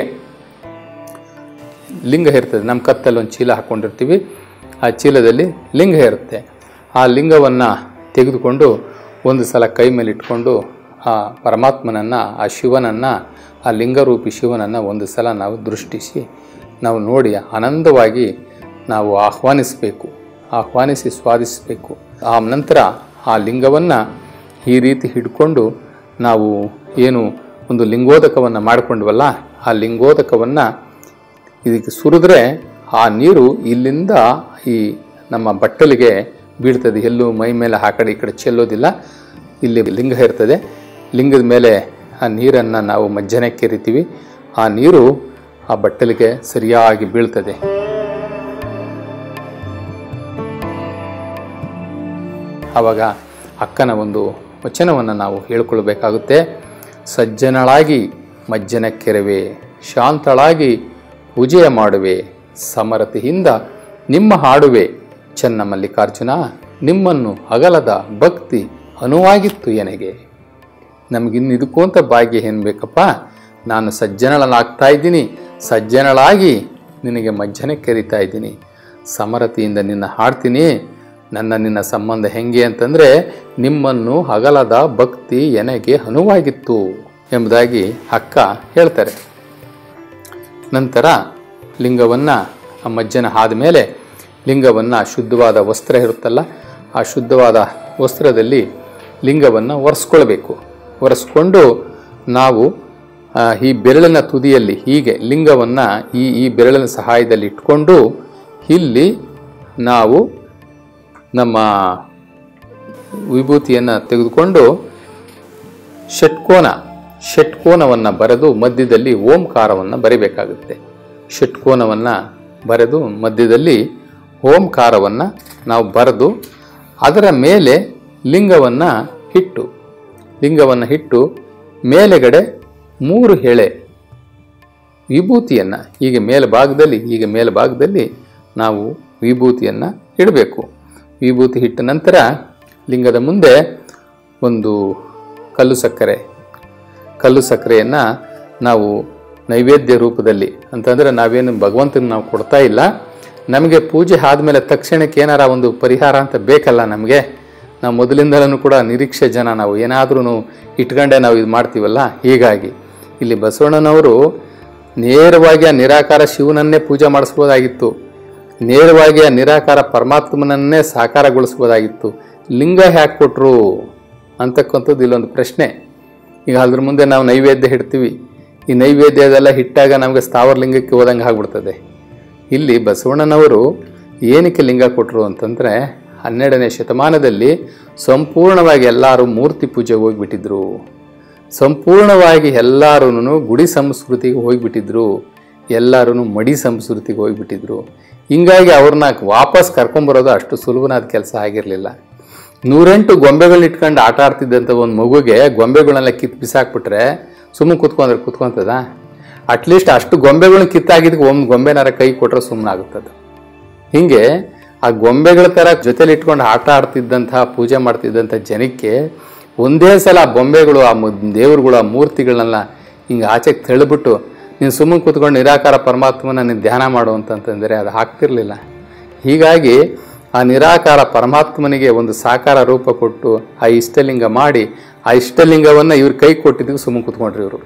ಲಿಂಗ ಇರ್ತದೆ ನಮ್ಮ ಕತ್ತಲ್ಲಿ ಒಂದು ಚೀಲ ಹಾಕ್ಕೊಂಡಿರ್ತೀವಿ ಆ ಚೀಲದಲ್ಲಿ ಲಿಂಗ ಇರುತ್ತೆ ಆ ಲಿಂಗವನ್ನು ತೆಗೆದುಕೊಂಡು ಒಂದು ಸಲ ಕೈ ಮೇಲೆ ಇಟ್ಕೊಂಡು ಆ ಪರಮಾತ್ಮನನ್ನು ಆ ಶಿವನನ್ನು ಆ ಲಿಂಗರೂಪಿ ಶಿವನನ್ನು ಒಂದು ಸಲ ನಾವು ದೃಷ್ಟಿಸಿ ನಾವು ನೋಡಿ ಆನಂದವಾಗಿ ನಾವು ಆಹ್ವಾನಿಸಬೇಕು ಆಹ್ವಾನಿಸಿ ಸ್ವಾದಿಸಬೇಕು ಆ ನಂತರ ಆ ಲಿಂಗವನ್ನು ಈ ರೀತಿ ಹಿಡ್ಕೊಂಡು ನಾವು ಏನು ಒಂದು ಲಿಂಗೋದಕವನ್ನು ಮಾಡಿಕೊಂಡ್ವಲ್ಲ ಆ ಲಿಂಗೋದಕವನ್ನು ಇದಕ್ಕೆ ಸುರಿದ್ರೆ ಆ ನೀರು ಇಲ್ಲಿಂದ ಈ ನಮ್ಮ ಬಟ್ಟಲಿಗೆ ಬೀಳ್ತದೆ ಎಲ್ಲೂ ಮೈ ಮೇಲೆ ಆ ಕಡೆ ಈ ಕಡೆ ಚೆಲ್ಲೋದಿಲ್ಲ ಇಲ್ಲಿ ಲಿಂಗ ಇರ್ತದೆ ಲಿಂಗದ ಮೇಲೆ ಆ ನೀರನ್ನು ನಾವು ಮಜ್ಜನಕ್ಕೆ ಕೆರಿತೀವಿ ಆ ನೀರು ಆ ಬಟ್ಟಲಿಗೆ ಸರಿಯಾಗಿ ಬೀಳ್ತದೆ ಆವಾಗ ಅಕ್ಕನ ಒಂದು ವಚನವನ್ನು ನಾವು ಹೇಳ್ಕೊಳ್ಬೇಕಾಗುತ್ತೆ ಸಜ್ಜನಳಾಗಿ ಮಜ್ಜನ ಕೆರವೆ ಶಾಂತಳಾಗಿ ಪೂಜೆಯ ಮಾಡುವೆ ಸಮರತೆಯಿಂದ ನಿಮ್ಮ ಹಾಡುವೆ ಚೆನ್ನ ಮಲ್ಲಿಕಾರ್ಜುನ ನಿಮ್ಮನ್ನು ಅಗಲದ ಭಕ್ತಿ ಅನುವಾಗಿತ್ತು ಎನಗೆ ನಮಗಿನ್ನು ಇದಕ್ಕೂ ಅಂತ ಭಾಗ್ಯ ಏನು ಬೇಕಪ್ಪ ನಾನು ಸಜ್ಜನಳನಾಗ್ತಾ ಇದ್ದೀನಿ ಸಜ್ಜನಳಾಗಿ ನಿನಗೆ ಮಜ್ಜನೆ ಕೆರಿತಾ ಇದ್ದೀನಿ ಸಮರತೆಯಿಂದ ನಿನ್ನ ಹಾಡ್ತೀನಿ ನನ್ನ ನಿನ್ನ ಸಂಬಂಧ ಹೆಂಗೆ ಅಂತಂದರೆ ನಿಮ್ಮನ್ನು ಹಗಲದ ಭಕ್ತಿ ಎನಗೆ ಅನುವಾಗಿತ್ತು ಎಂಬುದಾಗಿ ಅಕ್ಕ ಹೇಳ್ತಾರೆ ನಂತರ ಲಿಂಗವನ್ನು ಆ ಮಜ್ಜನ ಆದಮೇಲೆ ಲಿಂಗವನ್ನು ಶುದ್ಧವಾದ ವಸ್ತ್ರ ಇರುತ್ತಲ್ಲ ಆ ಶುದ್ಧವಾದ ವಸ್ತ್ರದಲ್ಲಿ ಲಿಂಗವನ್ನು ಒರೆಸ್ಕೊಳ್ಬೇಕು ಒರೆಸ್ಕೊಂಡು ನಾವು ಆ, ಈ ಬೆರಳಿನ ತುದಿಯಲ್ಲಿ ಹೀಗೆ ಲಿಂಗವನ್ನು ಈ ಈ ಬೆರಳಿನ ಸಹಾಯದಲ್ಲಿ ಇಟ್ಕೊಂಡು ಇಲ್ಲಿ ನಾವು ನಮ್ಮ ವಿಭೂತಿಯನ್ನು ತೆಗೆದುಕೊಂಡು ಷಟ್ಕೋನ ಷಟ್ಕೋನವನ್ನು ಬರೆದು ಮಧ್ಯದಲ್ಲಿ ಓಂಕಾರವನ್ನು ಬರಿಬೇಕಾಗುತ್ತೆ ಷಟ್ಕೋನವನ್ನು ಬರೆದು ಮಧ್ಯದಲ್ಲಿ ಓಂಕಾರವನ್ನು ನಾವು ಬರೆದು ಅದರ ಮೇಲೆ ಲಿಂಗವನ್ನು ಇಟ್ಟು ಲಿಂಗವನ್ನು ಇಟ್ಟು ಮೇಲೆಗಡೆ ಮೂರು ಎಳೆ ವಿಭೂತಿಯನ್ನು ಹೀಗೆ ಮೇಲ್ಭಾಗದಲ್ಲಿ ಹೀಗೆ ಮೇಲ್ಭಾಗದಲ್ಲಿ ನಾವು ವಿಭೂತಿಯನ್ನು ಇಡಬೇಕು ವಿಭೂತಿ ಇಟ್ಟ ನಂತರ ಲಿಂಗದ ಮುಂದೆ ಒಂದು ಕಲ್ಲು ಸಕ್ಕರೆ ಕಲ್ಲು ಸಕ್ಕರೆಯನ್ನು ನಾವು ನೈವೇದ್ಯ ರೂಪದಲ್ಲಿ ಅಂತಂದರೆ ನಾವೇನು ಭಗವಂತನ ನಾವು ಕೊಡ್ತಾ ಇಲ್ಲ ನಮಗೆ ಪೂಜೆ ಆದಮೇಲೆ ತಕ್ಷಣಕ್ಕೆ ಏನಾರ ಒಂದು ಪರಿಹಾರ ಅಂತ ಬೇಕಲ್ಲ ನಮಗೆ ನಾವು ಮೊದಲಿಂದಲೂ ಕೂಡ ನಿರೀಕ್ಷೆ ಜನ ನಾವು ಏನಾದ್ರೂ ಇಟ್ಕೊಂಡೆ ನಾವು ಇದು ಮಾಡ್ತೀವಲ್ಲ ಹೀಗಾಗಿ ಇಲ್ಲಿ ಬಸವಣ್ಣನವರು ನೇರವಾಗಿ ಆ ನಿರಾಕಾರ ಶಿವನನ್ನೇ ಪೂಜೆ ಮಾಡಿಸ್ಬೋದಾಗಿತ್ತು ನೇರವಾಗಿ ಆ ನಿರಾಕಾರ ಪರಮಾತ್ಮನನ್ನೇ ಸಾಕಾರಗೊಳಿಸ್ಬೋದಾಗಿತ್ತು ಲಿಂಗ ಹ್ಯಾಕ್ ಕೊಟ್ರು ಅಂತಕ್ಕಂಥದ್ದು ಇಲ್ಲೊಂದು ಪ್ರಶ್ನೆ ಈಗ ಅದ್ರ ಮುಂದೆ ನಾವು ನೈವೇದ್ಯ ಇಡ್ತೀವಿ ಈ ನೈವೇದ್ಯ ಅದೆಲ್ಲ ಇಟ್ಟಾಗ ನಮಗೆ ಸ್ಥಾವರ ಲಿಂಗಕ್ಕೆ ಹೋದಂಗೆ ಆಗ್ಬಿಡ್ತದೆ ಇಲ್ಲಿ ಬಸವಣ್ಣನವರು ಏನಕ್ಕೆ ಲಿಂಗ ಕೊಟ್ಟರು ಅಂತಂದರೆ ಹನ್ನೆರಡನೇ ಶತಮಾನದಲ್ಲಿ ಸಂಪೂರ್ಣವಾಗಿ ಎಲ್ಲರೂ ಮೂರ್ತಿ ಪೂಜೆಗೆ ಹೋಗಿಬಿಟ್ಟಿದ್ರು ಸಂಪೂರ್ಣವಾಗಿ ಎಲ್ಲರೂ ಗುಡಿ ಸಂಸ್ಕೃತಿಗೆ ಹೋಗಿಬಿಟ್ಟಿದ್ರು ಎಲ್ಲರೂ ಮಡಿ ಸಂಸ್ಕೃತಿಗೆ ಹೋಗಿಬಿಟ್ಟಿದ್ರು ಹಿಂಗಾಗಿ ಅವ್ರನ್ನ ವಾಪಸ್ ಕರ್ಕೊಂಬರೋದು ಅಷ್ಟು ಸುಲಭನಾದ ಕೆಲಸ ಆಗಿರಲಿಲ್ಲ ನೂರೆಂಟು ಗೊಂಬೆಗಳನ್ನ ಇಟ್ಕೊಂಡು ಆಟ ಆಡ್ತಿದ್ದಂಥ ಒಂದು ಮಗುಗೆ ಗೊಂಬೆಗಳನ್ನೆಲ್ಲ ಕಿತ್ತು ಬಿಸಾಕ್ಬಿಟ್ರೆ ಸುಮ್ಮನೆ ಕುತ್ಕೊಂಡ್ರೆ ಕುತ್ಕೊಂತದ ಅಟ್ಲೀಸ್ಟ್ ಅಷ್ಟು ಗೊಂಬೆಗಳನ್ನ ಕಿತ್ತಾಗಿದ್ದಕ್ಕೆ ಒಂದು ಗೊಂಬೆನಾರ ಕೈ ಕೊಟ್ಟರೆ ಸುಮ್ಮನೆ ಆಗುತ್ತದೆ ಹೀಗೆ ಆ ಗೊಂಬೆಗಳ ಥರ ಜೊತೆಲಿ ಇಟ್ಕೊಂಡು ಆಟ ಆಡ್ತಿದ್ದಂತಹ ಪೂಜೆ ಮಾಡ್ತಿದ್ದಂಥ ಜನಕ್ಕೆ ಒಂದೇ ಸಲ ಆ ಬೊಂಬೆಗಳು ಆ ಮು- ದೇವರುಗಳು ಆ ಮೂರ್ತಿಗಳನ್ನೆಲ್ಲ ಹಿಂಗೆ ಆಚೆಗೆ ತಳ್ಳಿಬಿಟ್ಟು ನೀನು ಸುಮ್ಮನೆ ಕೂತ್ಕೊಂಡು ನಿರಾಕಾರ ಪರಮಾತ್ಮನ ನೀನು ಧ್ಯಾನ ಮಾಡು ಅಂತಂತಂದರೆ ಅದು ಆಗ್ತಿರ್ಲಿಲ್ಲ ಹೀಗಾಗಿ ಆ ನಿರಾಕಾರ ಪರಮಾತ್ಮನಿಗೆ ಒಂದು ಸಾಕಾರ ರೂಪ ಕೊಟ್ಟು ಆ ಇಷ್ಟಲಿಂಗ ಮಾಡಿ ಆ ಇಷ್ಟಲಿಂಗವನ್ನು ಇವ್ರ ಕೈ ಕೊಟ್ಟಿದ್ದಕ್ಕೆ ಸುಮ್ಮನೆ ಕೂತ್ಕೊಂಡ್ರಿ ಇವರು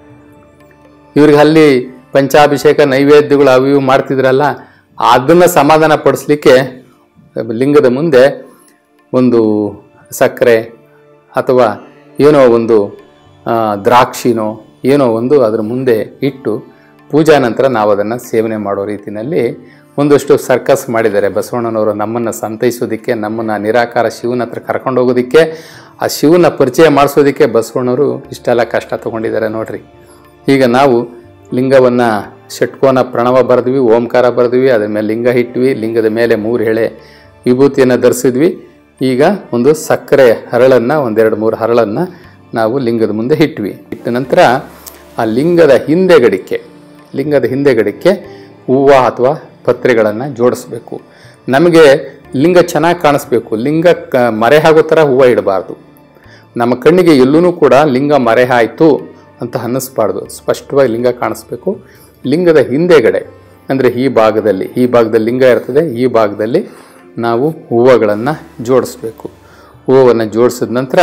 ಇವ್ರಿಗೆ ಅಲ್ಲಿ ಪಂಚಾಭಿಷೇಕ ನೈವೇದ್ಯಗಳು ಅವು ಇವು ಮಾಡ್ತಿದ್ರಲ್ಲ ಅದನ್ನು ಸಮಾಧಾನ ಪಡಿಸ್ಲಿಕ್ಕೆ ಲಿಂಗದ ಮುಂದೆ ಒಂದು ಸಕ್ಕರೆ ಅಥವಾ ಏನೋ ಒಂದು ಆ, ದ್ರಾಕ್ಷಿನೋ ಏನೋ ಒಂದು ಅದರ ಮುಂದೆ ಇಟ್ಟು ಪೂಜಾ ನಂತರ ನಾವು ಅದನ್ನು ಸೇವನೆ ಮಾಡೋ ರೀತಿಯಲ್ಲಿ ಒಂದಷ್ಟು ಸರ್ಕಸ್ ಮಾಡಿದ್ದಾರೆ ಬಸವಣ್ಣನವರು ನಮ್ಮನ್ನು ಸಂತೈಸೋದಕ್ಕೆ ನಮ್ಮನ್ನು ನಿರಾಕಾರ ಶಿವನ ಹತ್ರ ಕರ್ಕೊಂಡು ಹೋಗೋದಕ್ಕೆ ಆ ಶಿವನ ಪರಿಚಯ ಮಾಡಿಸೋದಕ್ಕೆ ಬಸವಣ್ಣವರು ಇಷ್ಟೆಲ್ಲ ಕಷ್ಟ ತಗೊಂಡಿದ್ದಾರೆ ನೋಡ್ರಿ ಈಗ ನಾವು ಲಿಂಗವನ್ನು ಷಟ್ಕೋನ ಪ್ರಣವ ಬರೆದ್ವಿ ಓಂಕಾರ ಬರೆದ್ವಿ ಅದ್ರ ಮೇಲೆ ಲಿಂಗ ಇಟ್ವಿ ಲಿಂಗದ ಮೇಲೆ ಮೂರು ಎಳೆ ವಿಭೂತಿಯನ್ನು ಧರಿಸಿದ್ವಿ ಈಗ ಒಂದು ಸಕ್ಕರೆ ಹರಳನ್ನು ಒಂದೆರಡು ಮೂರು ಹರಳನ್ನು ನಾವು ಲಿಂಗದ ಮುಂದೆ ಇಟ್ವಿ ಇಟ್ಟ ನಂತರ ಆ ಲಿಂಗದ ಹಿಂದೆಗಡಿಕೆ ಲಿಂಗದ ಹಿಂದೆಗಡಿಕೆ ಹೂವು ಅಥವಾ ಪತ್ರೆಗಳನ್ನು ಜೋಡಿಸ್ಬೇಕು ನಮಗೆ ಲಿಂಗ ಚೆನ್ನಾಗಿ ಕಾಣಿಸ್ಬೇಕು ಲಿಂಗ ಕ ಮರೆ ಆಗೋ ಥರ ಹೂವು ಇಡಬಾರ್ದು ನಮ್ಮ ಕಣ್ಣಿಗೆ ಎಲ್ಲೂ ಕೂಡ ಲಿಂಗ ಮರೆ ಆಯಿತು ಅಂತ ಅನ್ನಿಸ್ಬಾರ್ದು ಸ್ಪಷ್ಟವಾಗಿ ಲಿಂಗ ಕಾಣಿಸ್ಬೇಕು ಲಿಂಗದ ಹಿಂದೆಗಡೆ ಅಂದರೆ ಈ ಭಾಗದಲ್ಲಿ ಈ ಭಾಗದಲ್ಲಿ ಲಿಂಗ ಇರ್ತದೆ ಈ ಭಾಗದಲ್ಲಿ ನಾವು ಹೂವುಗಳನ್ನು ಜೋಡಿಸ್ಬೇಕು ಹೂವನ್ನು ಜೋಡಿಸಿದ ನಂತರ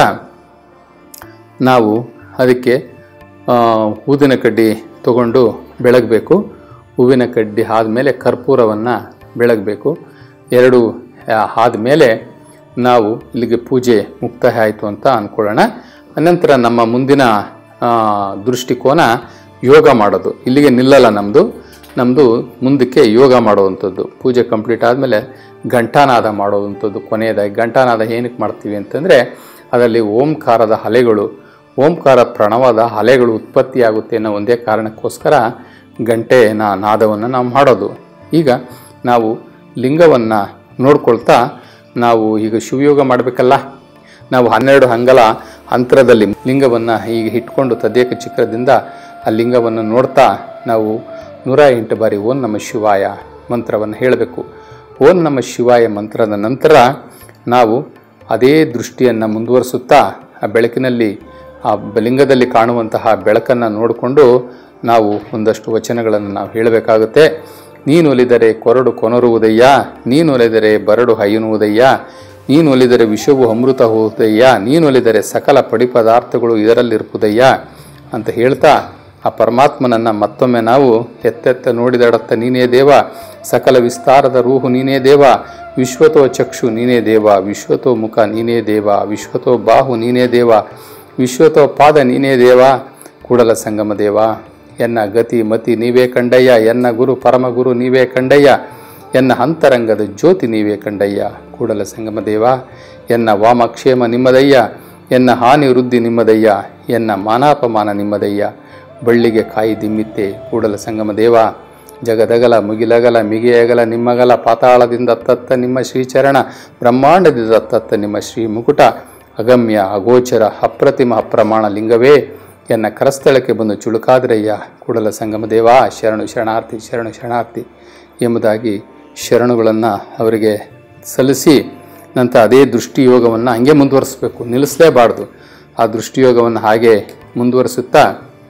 ನಾವು ಅದಕ್ಕೆ ಆ, ಊದಿನ ಕಡ್ಡಿ ತಗೊಂಡು ಬೆಳಗಬೇಕು ಹೂವಿನ ಕಡ್ಡಿ ಆದಮೇಲೆ ಕರ್ಪೂರವನ್ನು ಬೆಳಗಬೇಕು ಎರಡು ಆದಮೇಲೆ ನಾವು ಇಲ್ಲಿಗೆ ಪೂಜೆ ಮುಕ್ತಾಯ ಆಯಿತು ಅಂತ ಅಂದ್ಕೊಳ್ಳೋಣ ಅನಂತರ ನಮ್ಮ ಮುಂದಿನ ಆ, ದೃಷ್ಟಿಕೋನ ಯೋಗ ಮಾಡೋದು ಇಲ್ಲಿಗೆ ನಿಲ್ಲಲ್ಲ ನಮ್ಮದು ನಮ್ಮದು ಮುಂದಕ್ಕೆ ಯೋಗ ಮಾಡುವಂಥದ್ದು ಪೂಜೆ ಕಂಪ್ಲೀಟ್ ಆದಮೇಲೆ ಘಂಟಾನಾದ ಮಾಡುವಂಥದ್ದು ಕೊನೆಯದಾಗಿ ಘಂಟಾನಾದ ಏನಕ್ಕೆ ಮಾಡ್ತೀವಿ ಅಂತಂದರೆ ಅದರಲ್ಲಿ ಓಂಕಾರದ ಅಲೆಗಳು ಓಂಕಾರ ಪ್ರಣವದ ಅಲೆಗಳು ಉತ್ಪತ್ತಿಯಾಗುತ್ತೆ ಅನ್ನೋ ಒಂದೇ ಕಾರಣಕ್ಕೋಸ್ಕರ ಗಂಟೆನ ನಾದವನ್ನು ನಾವು ಮಾಡೋದು ಈಗ ನಾವು ಲಿಂಗವನ್ನು ನೋಡ್ಕೊಳ್ತಾ ನಾವು ಈಗ ಶಿವಯೋಗ ಮಾಡಬೇಕಲ್ಲ ನಾವು ಹನ್ನೆರಡು ಅಂಗಲ ಅಂತರದಲ್ಲಿ ಲಿಂಗವನ್ನು ಈಗ ಇಟ್ಕೊಂಡು ತದೇಕ ಚಿತ್ರದಿಂದ ಆ ಲಿಂಗವನ್ನು ನೋಡ್ತಾ ನಾವು ನೂರ ಎಂಟು ಬಾರಿ ಓಂ ನಮ ಶಿವಾಯ ಮಂತ್ರವನ್ನು ಹೇಳಬೇಕು ಓಂ ನಮ ಶಿವಾಯ ಮಂತ್ರದ ನಂತರ ನಾವು ಅದೇ ದೃಷ್ಟಿಯನ್ನು ಮುಂದುವರಿಸುತ್ತಾ ಆ ಬೆಳಕಿನಲ್ಲಿ ಆ ಬ- ಲಿಂಗದಲ್ಲಿ ಕಾಣುವಂತಹ ಬೆಳಕನ್ನು ನೋಡಿಕೊಂಡು ನಾವು ಒಂದಷ್ಟು ವಚನಗಳನ್ನು ನಾವು ಹೇಳಬೇಕಾಗುತ್ತೆ ನೀನು ಒಲಿದರೆ ಕೊರಡು ಕೊನರುವುದಯ್ಯ ನೀನು ಒಲಿದರೆ ಬರಡು ಹೈಯುವುದಯ್ಯ ನೀನು ಒಲಿದರೆ ವಿಷವು ಅಮೃತ ಹೋದಯ್ಯ ನೀನು ಒಲಿದರೆ ಸಕಲ ಪಡಿ ಪದಾರ್ಥಗಳು ಇದರಲ್ಲಿರುವುದಯ್ಯ ಅಂತ ಹೇಳ್ತಾ ಆ ಪರಮಾತ್ಮನನ್ನು ಮತ್ತೊಮ್ಮೆ ನಾವು ಎತ್ತೆತ್ತ ನೋಡಿದಡತ್ತ ನೀನೇ ದೇವ ಸಕಲ ವಿಸ್ತಾರದ ರೂಹು ನೀನೇ ದೇವ ವಿಶ್ವತೋ ಚಕ್ಷು ನೀನೇ ದೇವ ವಿಶ್ವತೋ ಮುಖ ನೀನೇ ದೇವ ವಿಶ್ವತೋ ಬಾಹು ನೀನೇ ದೇವ ವಿಶ್ವತೋ ಪಾದ ನೀನೇ ದೇವ ಕೂಡಲ ಸಂಗಮ ದೇವ ಎನ್ನ ಗತಿ ಮತಿ ನೀವೇ ಕಂಡಯ್ಯ ಎನ್ನ ಗುರು ಪರಮಗುರು ನೀವೇ ಕಂಡಯ್ಯ ಎನ್ನ ಅಂತರಂಗದ ಜ್ಯೋತಿ ನೀವೇ ಕಂಡಯ್ಯ ಕೂಡಲ ಸಂಗಮ ದೇವ ಎನ್ನ ವಾಮಕ್ಷೇಮ ನಿಮ್ಮದಯ್ಯ ಎನ್ನ ಹಾನಿ ವೃದ್ಧಿ ನಿಮ್ಮದಯ್ಯ ಎನ್ನ ಮಾನಾಪಮಾನ ನಿಮ್ಮದಯ್ಯ ಬಳ್ಳಿಗೆ ಕಾಯಿ ದಿಮ್ಮಿತ್ತೆ ಕೂಡಲ ಸಂಗಮ ದೇವ ಜಗದಗಲ ಮುಗಿಲಗಲ ಮಿಗೆಯಗಲ ನಿಮ್ಮಗಲ ಪಾತಾಳದಿಂದ ತತ್ತ ನಿಮ್ಮ ಶ್ರೀಚರಣ ಬ್ರಹ್ಮಾಂಡದಿಂದ ತತ್ತ ನಿಮ್ಮ ಶ್ರೀ ಮುಕುಟ ಅಗಮ್ಯ ಅಗೋಚರ ಅಪ್ರತಿಮ ಅಪ್ರಮಾಣ ಲಿಂಗವೇ ಎನ್ನ ಕರಸ್ಥಳಕ್ಕೆ ಬಂದು ಚುಳುಕಾದ್ರಯ್ಯ ಕೂಡಲ ಸಂಗಮ ದೇವ ಶರಣು ಶರಣಾರ್ಥಿ ಶರಣು ಶರಣಾರ್ಥಿ ಎಂಬುದಾಗಿ ಶರಣುಗಳನ್ನು ಅವರಿಗೆ ಸಲ್ಲಿಸಿ ನಂತರ ಅದೇ ದೃಷ್ಟಿಯೋಗವನ್ನು ಹಾಗೆ ಮುಂದುವರಿಸಬೇಕು ನಿಲ್ಲಿಸಲೇಬಾರ್ದು ಆ ದೃಷ್ಟಿಯೋಗವನ್ನು ಹಾಗೆ ಮುಂದುವರಿಸುತ್ತಾ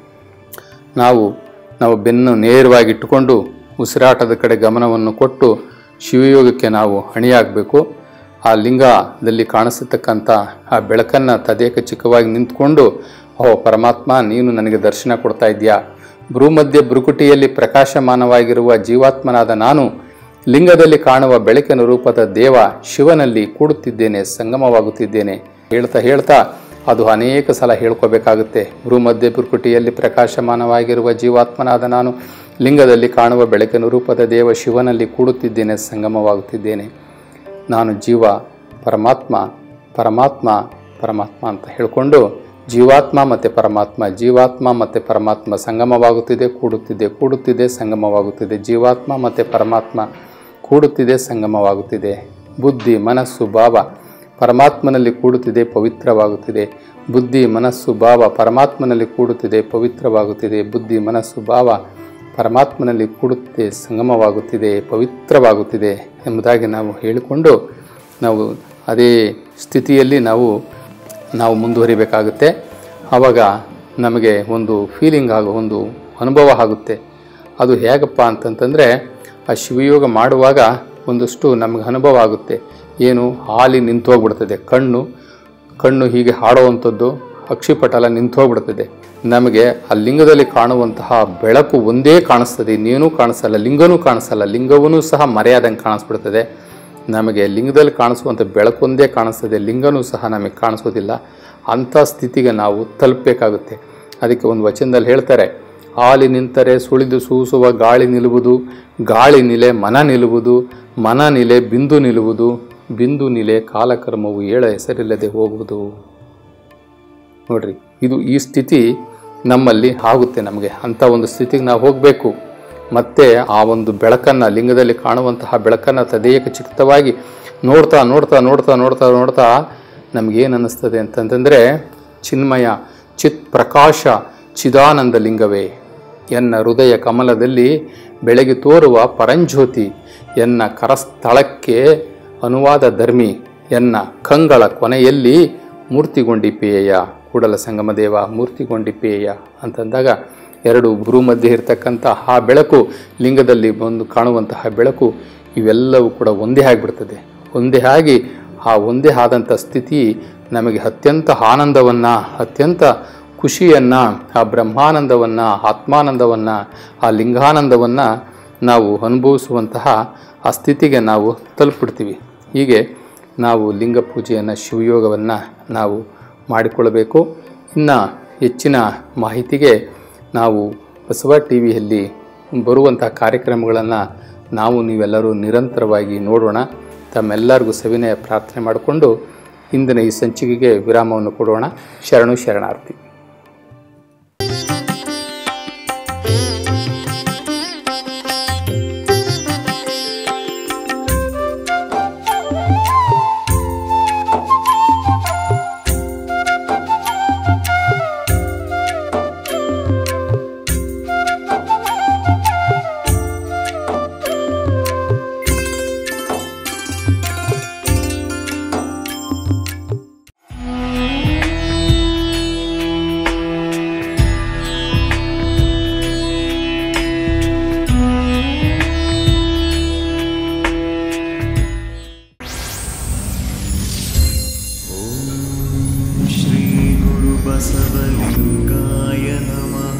ನಾವು ನಾವು ಬೆನ್ನು ನೇರವಾಗಿ ಇಟ್ಟುಕೊಂಡು ಉಸಿರಾಟದ ಕಡೆ ಗಮನವನ್ನು ಕೊಟ್ಟು ಶಿವಯೋಗಕ್ಕೆ ನಾವು ಅಣಿಯಾಗಬೇಕು ಆ ಲಿಂಗದಲ್ಲಿ ಕಾಣಿಸತಕ್ಕಂಥ ಆ ಬೆಳಕನ್ನು ತದೇಕ ಚಿಕ್ಕವಾಗಿ ನಿಂತ್ಕೊಂಡು ಓ ಪರಮಾತ್ಮ ನೀನು ನನಗೆ ದರ್ಶನ ಕೊಡ್ತಾ ಇದೆಯಾ ಭ್ರೂಮಧ್ಯ ಭ್ರುಕುಟಿಯಲ್ಲಿ ಪ್ರಕಾಶಮಾನವಾಗಿರುವ ಜೀವಾತ್ಮನಾದ ನಾನು ಲಿಂಗದಲ್ಲಿ ಕಾಣುವ ಬೆಳಕಿನ ರೂಪದ ದೇವ ಶಿವನಲ್ಲಿ ಕೂಡುತ್ತಿದ್ದೇನೆ ಸಂಗಮವಾಗುತ್ತಿದ್ದೇನೆ ಹೇಳ್ತಾ ಹೇಳ್ತಾ ಅದು ಅನೇಕ ಸಲ ಹೇಳ್ಕೋಬೇಕಾಗುತ್ತೆ ಭೂಮಧ್ಯ ಪುರ್ಕುಟಿಯಲ್ಲಿ ಪ್ರಕಾಶಮಾನವಾಗಿರುವ ಜೀವಾತ್ಮನಾದ ನಾನು ಲಿಂಗದಲ್ಲಿ ಕಾಣುವ ಬೆಳಕಿನ ರೂಪದ ದೇವ ಶಿವನಲ್ಲಿ ಕೂಡುತ್ತಿದ್ದೇನೆ ಸಂಗಮವಾಗುತ್ತಿದ್ದೇನೆ ನಾನು ಜೀವ ಪರಮಾತ್ಮ ಪರಮಾತ್ಮ ಪರಮಾತ್ಮ ಅಂತ ಹೇಳಿಕೊಂಡು ಜೀವಾತ್ಮ ಮತ್ತು ಪರಮಾತ್ಮ ಜೀವಾತ್ಮ ಮತ್ತು ಪರಮಾತ್ಮ ಸಂಗಮವಾಗುತ್ತಿದೆ ಕೂಡುತ್ತಿದೆ ಕೂಡುತ್ತಿದೆ ಸಂಗಮವಾಗುತ್ತಿದೆ ಜೀವಾತ್ಮ ಮತ್ತು ಪರಮಾತ್ಮ ಕೂಡುತ್ತಿದೆ ಸಂಗಮವಾಗುತ್ತಿದೆ ಬುದ್ಧಿ ಮನಸ್ಸು ಭಾವ ಪರಮಾತ್ಮನಲ್ಲಿ ಕೂಡುತ್ತಿದೆ ಪವಿತ್ರವಾಗುತ್ತಿದೆ ಬುದ್ಧಿ ಮನಸ್ಸು ಭಾವ ಪರಮಾತ್ಮನಲ್ಲಿ ಕೂಡುತ್ತಿದೆ ಪವಿತ್ರವಾಗುತ್ತಿದೆ ಬುದ್ಧಿ ಮನಸ್ಸು ಭಾವ ಪರಮಾತ್ಮನಲ್ಲಿ ಕೂಡುತ್ತಿದೆ ಸಂಗಮವಾಗುತ್ತಿದೆ ಪವಿತ್ರವಾಗುತ್ತಿದೆ ಎಂಬುದಾಗಿ ನಾವು ಹೇಳಿಕೊಂಡು ನಾವು ಅದೇ ಸ್ಥಿತಿಯಲ್ಲಿ ನಾವು ನಾವು ಮುಂದುವರಿಬೇಕಾಗುತ್ತೆ ಆವಾಗ ನಮಗೆ ಒಂದು ಫೀಲಿಂಗ್ ಆಗೋ ಒಂದು ಅನುಭವ ಆಗುತ್ತೆ ಅದು ಹೇಗಪ್ಪ ಅಂತಂತಂದರೆ ಆ ಶಿವಯೋಗ ಮಾಡುವಾಗ ಒಂದಷ್ಟು ನಮಗೆ ಅನುಭವ ಆಗುತ್ತೆ ಏನು ಹಾಲಿ ನಿಂತೋಗ್ಬಿಡ್ತದೆ ಕಣ್ಣು ಕಣ್ಣು ಹೀಗೆ ಹಾಡುವಂಥದ್ದು ಅಕ್ಷಿಪಟಲ ನಿಂತೋಗ್ಬಿಡ್ತದೆ ನಮಗೆ ಆ ಲಿಂಗದಲ್ಲಿ ಕಾಣುವಂತಹ ಬೆಳಕು ಒಂದೇ ಕಾಣಿಸ್ತದೆ ಇನ್ನೇನೂ ಕಾಣಿಸಲ್ಲ ಲಿಂಗನೂ ಕಾಣಿಸಲ್ಲ ಲಿಂಗವೂ ಸಹ ಮರೆಯಾದಂಗೆ ಕಾಣಿಸ್ಬಿಡ್ತದೆ ನಮಗೆ ಲಿಂಗದಲ್ಲಿ ಕಾಣಿಸುವಂಥ ಬೆಳಕೊಂದೇ ಕಾಣಿಸ್ತದೆ ಲಿಂಗನೂ ಸಹ ನಮಗೆ ಕಾಣಿಸೋದಿಲ್ಲ ಅಂಥ ಸ್ಥಿತಿಗೆ ನಾವು ತಲುಪಬೇಕಾಗುತ್ತೆ ಅದಕ್ಕೆ ಒಂದು ವಚನದಲ್ಲಿ ಹೇಳ್ತಾರೆ ಹಾಲಿ ನಿಂತರೆ ಸುಳಿದು ಸೂಸುವ ಗಾಳಿ ನಿಲ್ಲುವುದು ಗಾಳಿ ನಿಲೆ ಮನ ನಿಲ್ಲುವುದು ಮನ ನಿಲೆ ಬಿಂದು ನಿಲ್ಲುವುದು ಬಿಂದು ನಿಲೆ ಕಾಲಕರ್ಮವು ಏಳ ಹೆಸರಿಲ್ಲದೆ ಹೋಗುವುದು ನೋಡ್ರಿ ಇದು ಈ ಸ್ಥಿತಿ ನಮ್ಮಲ್ಲಿ ಆಗುತ್ತೆ ನಮಗೆ ಅಂಥ ಒಂದು ಸ್ಥಿತಿಗೆ ನಾವು ಹೋಗಬೇಕು ಮತ್ತೆ ಆ ಒಂದು ಬೆಳಕನ್ನು ಲಿಂಗದಲ್ಲಿ ಕಾಣುವಂತಹ ಬೆಳಕನ್ನು ತದೇಕ ಚಿತ್ತವಾಗಿ ನೋಡ್ತಾ ನೋಡ್ತಾ ನೋಡ್ತಾ ನೋಡ್ತಾ ನೋಡ್ತಾ ನಮಗೇನು ಅನ್ನಿಸ್ತದೆ ಅಂತಂತಂದರೆ ಚಿನ್ಮಯ ಚಿತ್ ಪ್ರಕಾಶ ಚಿದಾನಂದ ಲಿಂಗವೇ ಎನ್ನ ಹೃದಯ ಕಮಲದಲ್ಲಿ ಬೆಳಗಿ ತೋರುವ ಪರಂಜ್ಯೋತಿ ಎನ್ನ ಕರಸ್ಥಳಕ್ಕೆ ಅನುವಾದ ಧರ್ಮಿ ಎನ್ನ ಕಂಗಳ ಕೊನೆಯಲ್ಲಿ ಮೂರ್ತಿಗೊಂಡಿಪೇಯ ಕೂಡಲ ಸಂಗಮದೇವ ಮೂರ್ತಿಗೊಂಡಿಪೇಯ ಅಂತಂದಾಗ ಎರಡು ಭ್ರೂ ಮಧ್ಯೆ ಇರತಕ್ಕಂಥ ಆ ಬೆಳಕು ಲಿಂಗದಲ್ಲಿ ಬಂದು ಕಾಣುವಂತಹ ಬೆಳಕು ಇವೆಲ್ಲವೂ ಕೂಡ ಒಂದೇ ಆಗಿಬಿಡ್ತದೆ ಒಂದೇ ಆಗಿ ಆ ಒಂದೇ ಆದಂಥ ಸ್ಥಿತಿ ನಮಗೆ ಅತ್ಯಂತ ಆನಂದವನ್ನು ಅತ್ಯಂತ ಖುಷಿಯನ್ನು ಆ ಬ್ರಹ್ಮಾನಂದವನ್ನು ಆತ್ಮಾನಂದವನ್ನು ಆ ಲಿಂಗಾನಂದವನ್ನು ನಾವು ಅನುಭವಿಸುವಂತಹ ಆ ಸ್ಥಿತಿಗೆ ನಾವು ತಲುಪಿಡ್ತೀವಿ ಹೀಗೆ ನಾವು ಲಿಂಗ ಪೂಜೆಯನ್ನು ಶಿವಯೋಗವನ್ನು ನಾವು ಮಾಡಿಕೊಳ್ಳಬೇಕು ಇನ್ನು ಹೆಚ್ಚಿನ ಮಾಹಿತಿಗೆ ನಾವು ಬಸವ ಟಿ ವಿಯಲ್ಲಿ ಬರುವಂಥ ಕಾರ್ಯಕ್ರಮಗಳನ್ನು ನಾವು ನೀವೆಲ್ಲರೂ ನಿರಂತರವಾಗಿ ನೋಡೋಣ ತಮ್ಮೆಲ್ಲರಿಗೂ ಸವಿನಯ ಪ್ರಾರ್ಥನೆ ಮಾಡಿಕೊಂಡು ಇಂದಿನ ಈ ಸಂಚಿಕೆಗೆ ವಿರಾಮವನ್ನು ಕೊಡೋಣ ಶರಣು ಶರಣಾರ್ಥಿ श्रीगुरुबसवलिङ्गाय नमः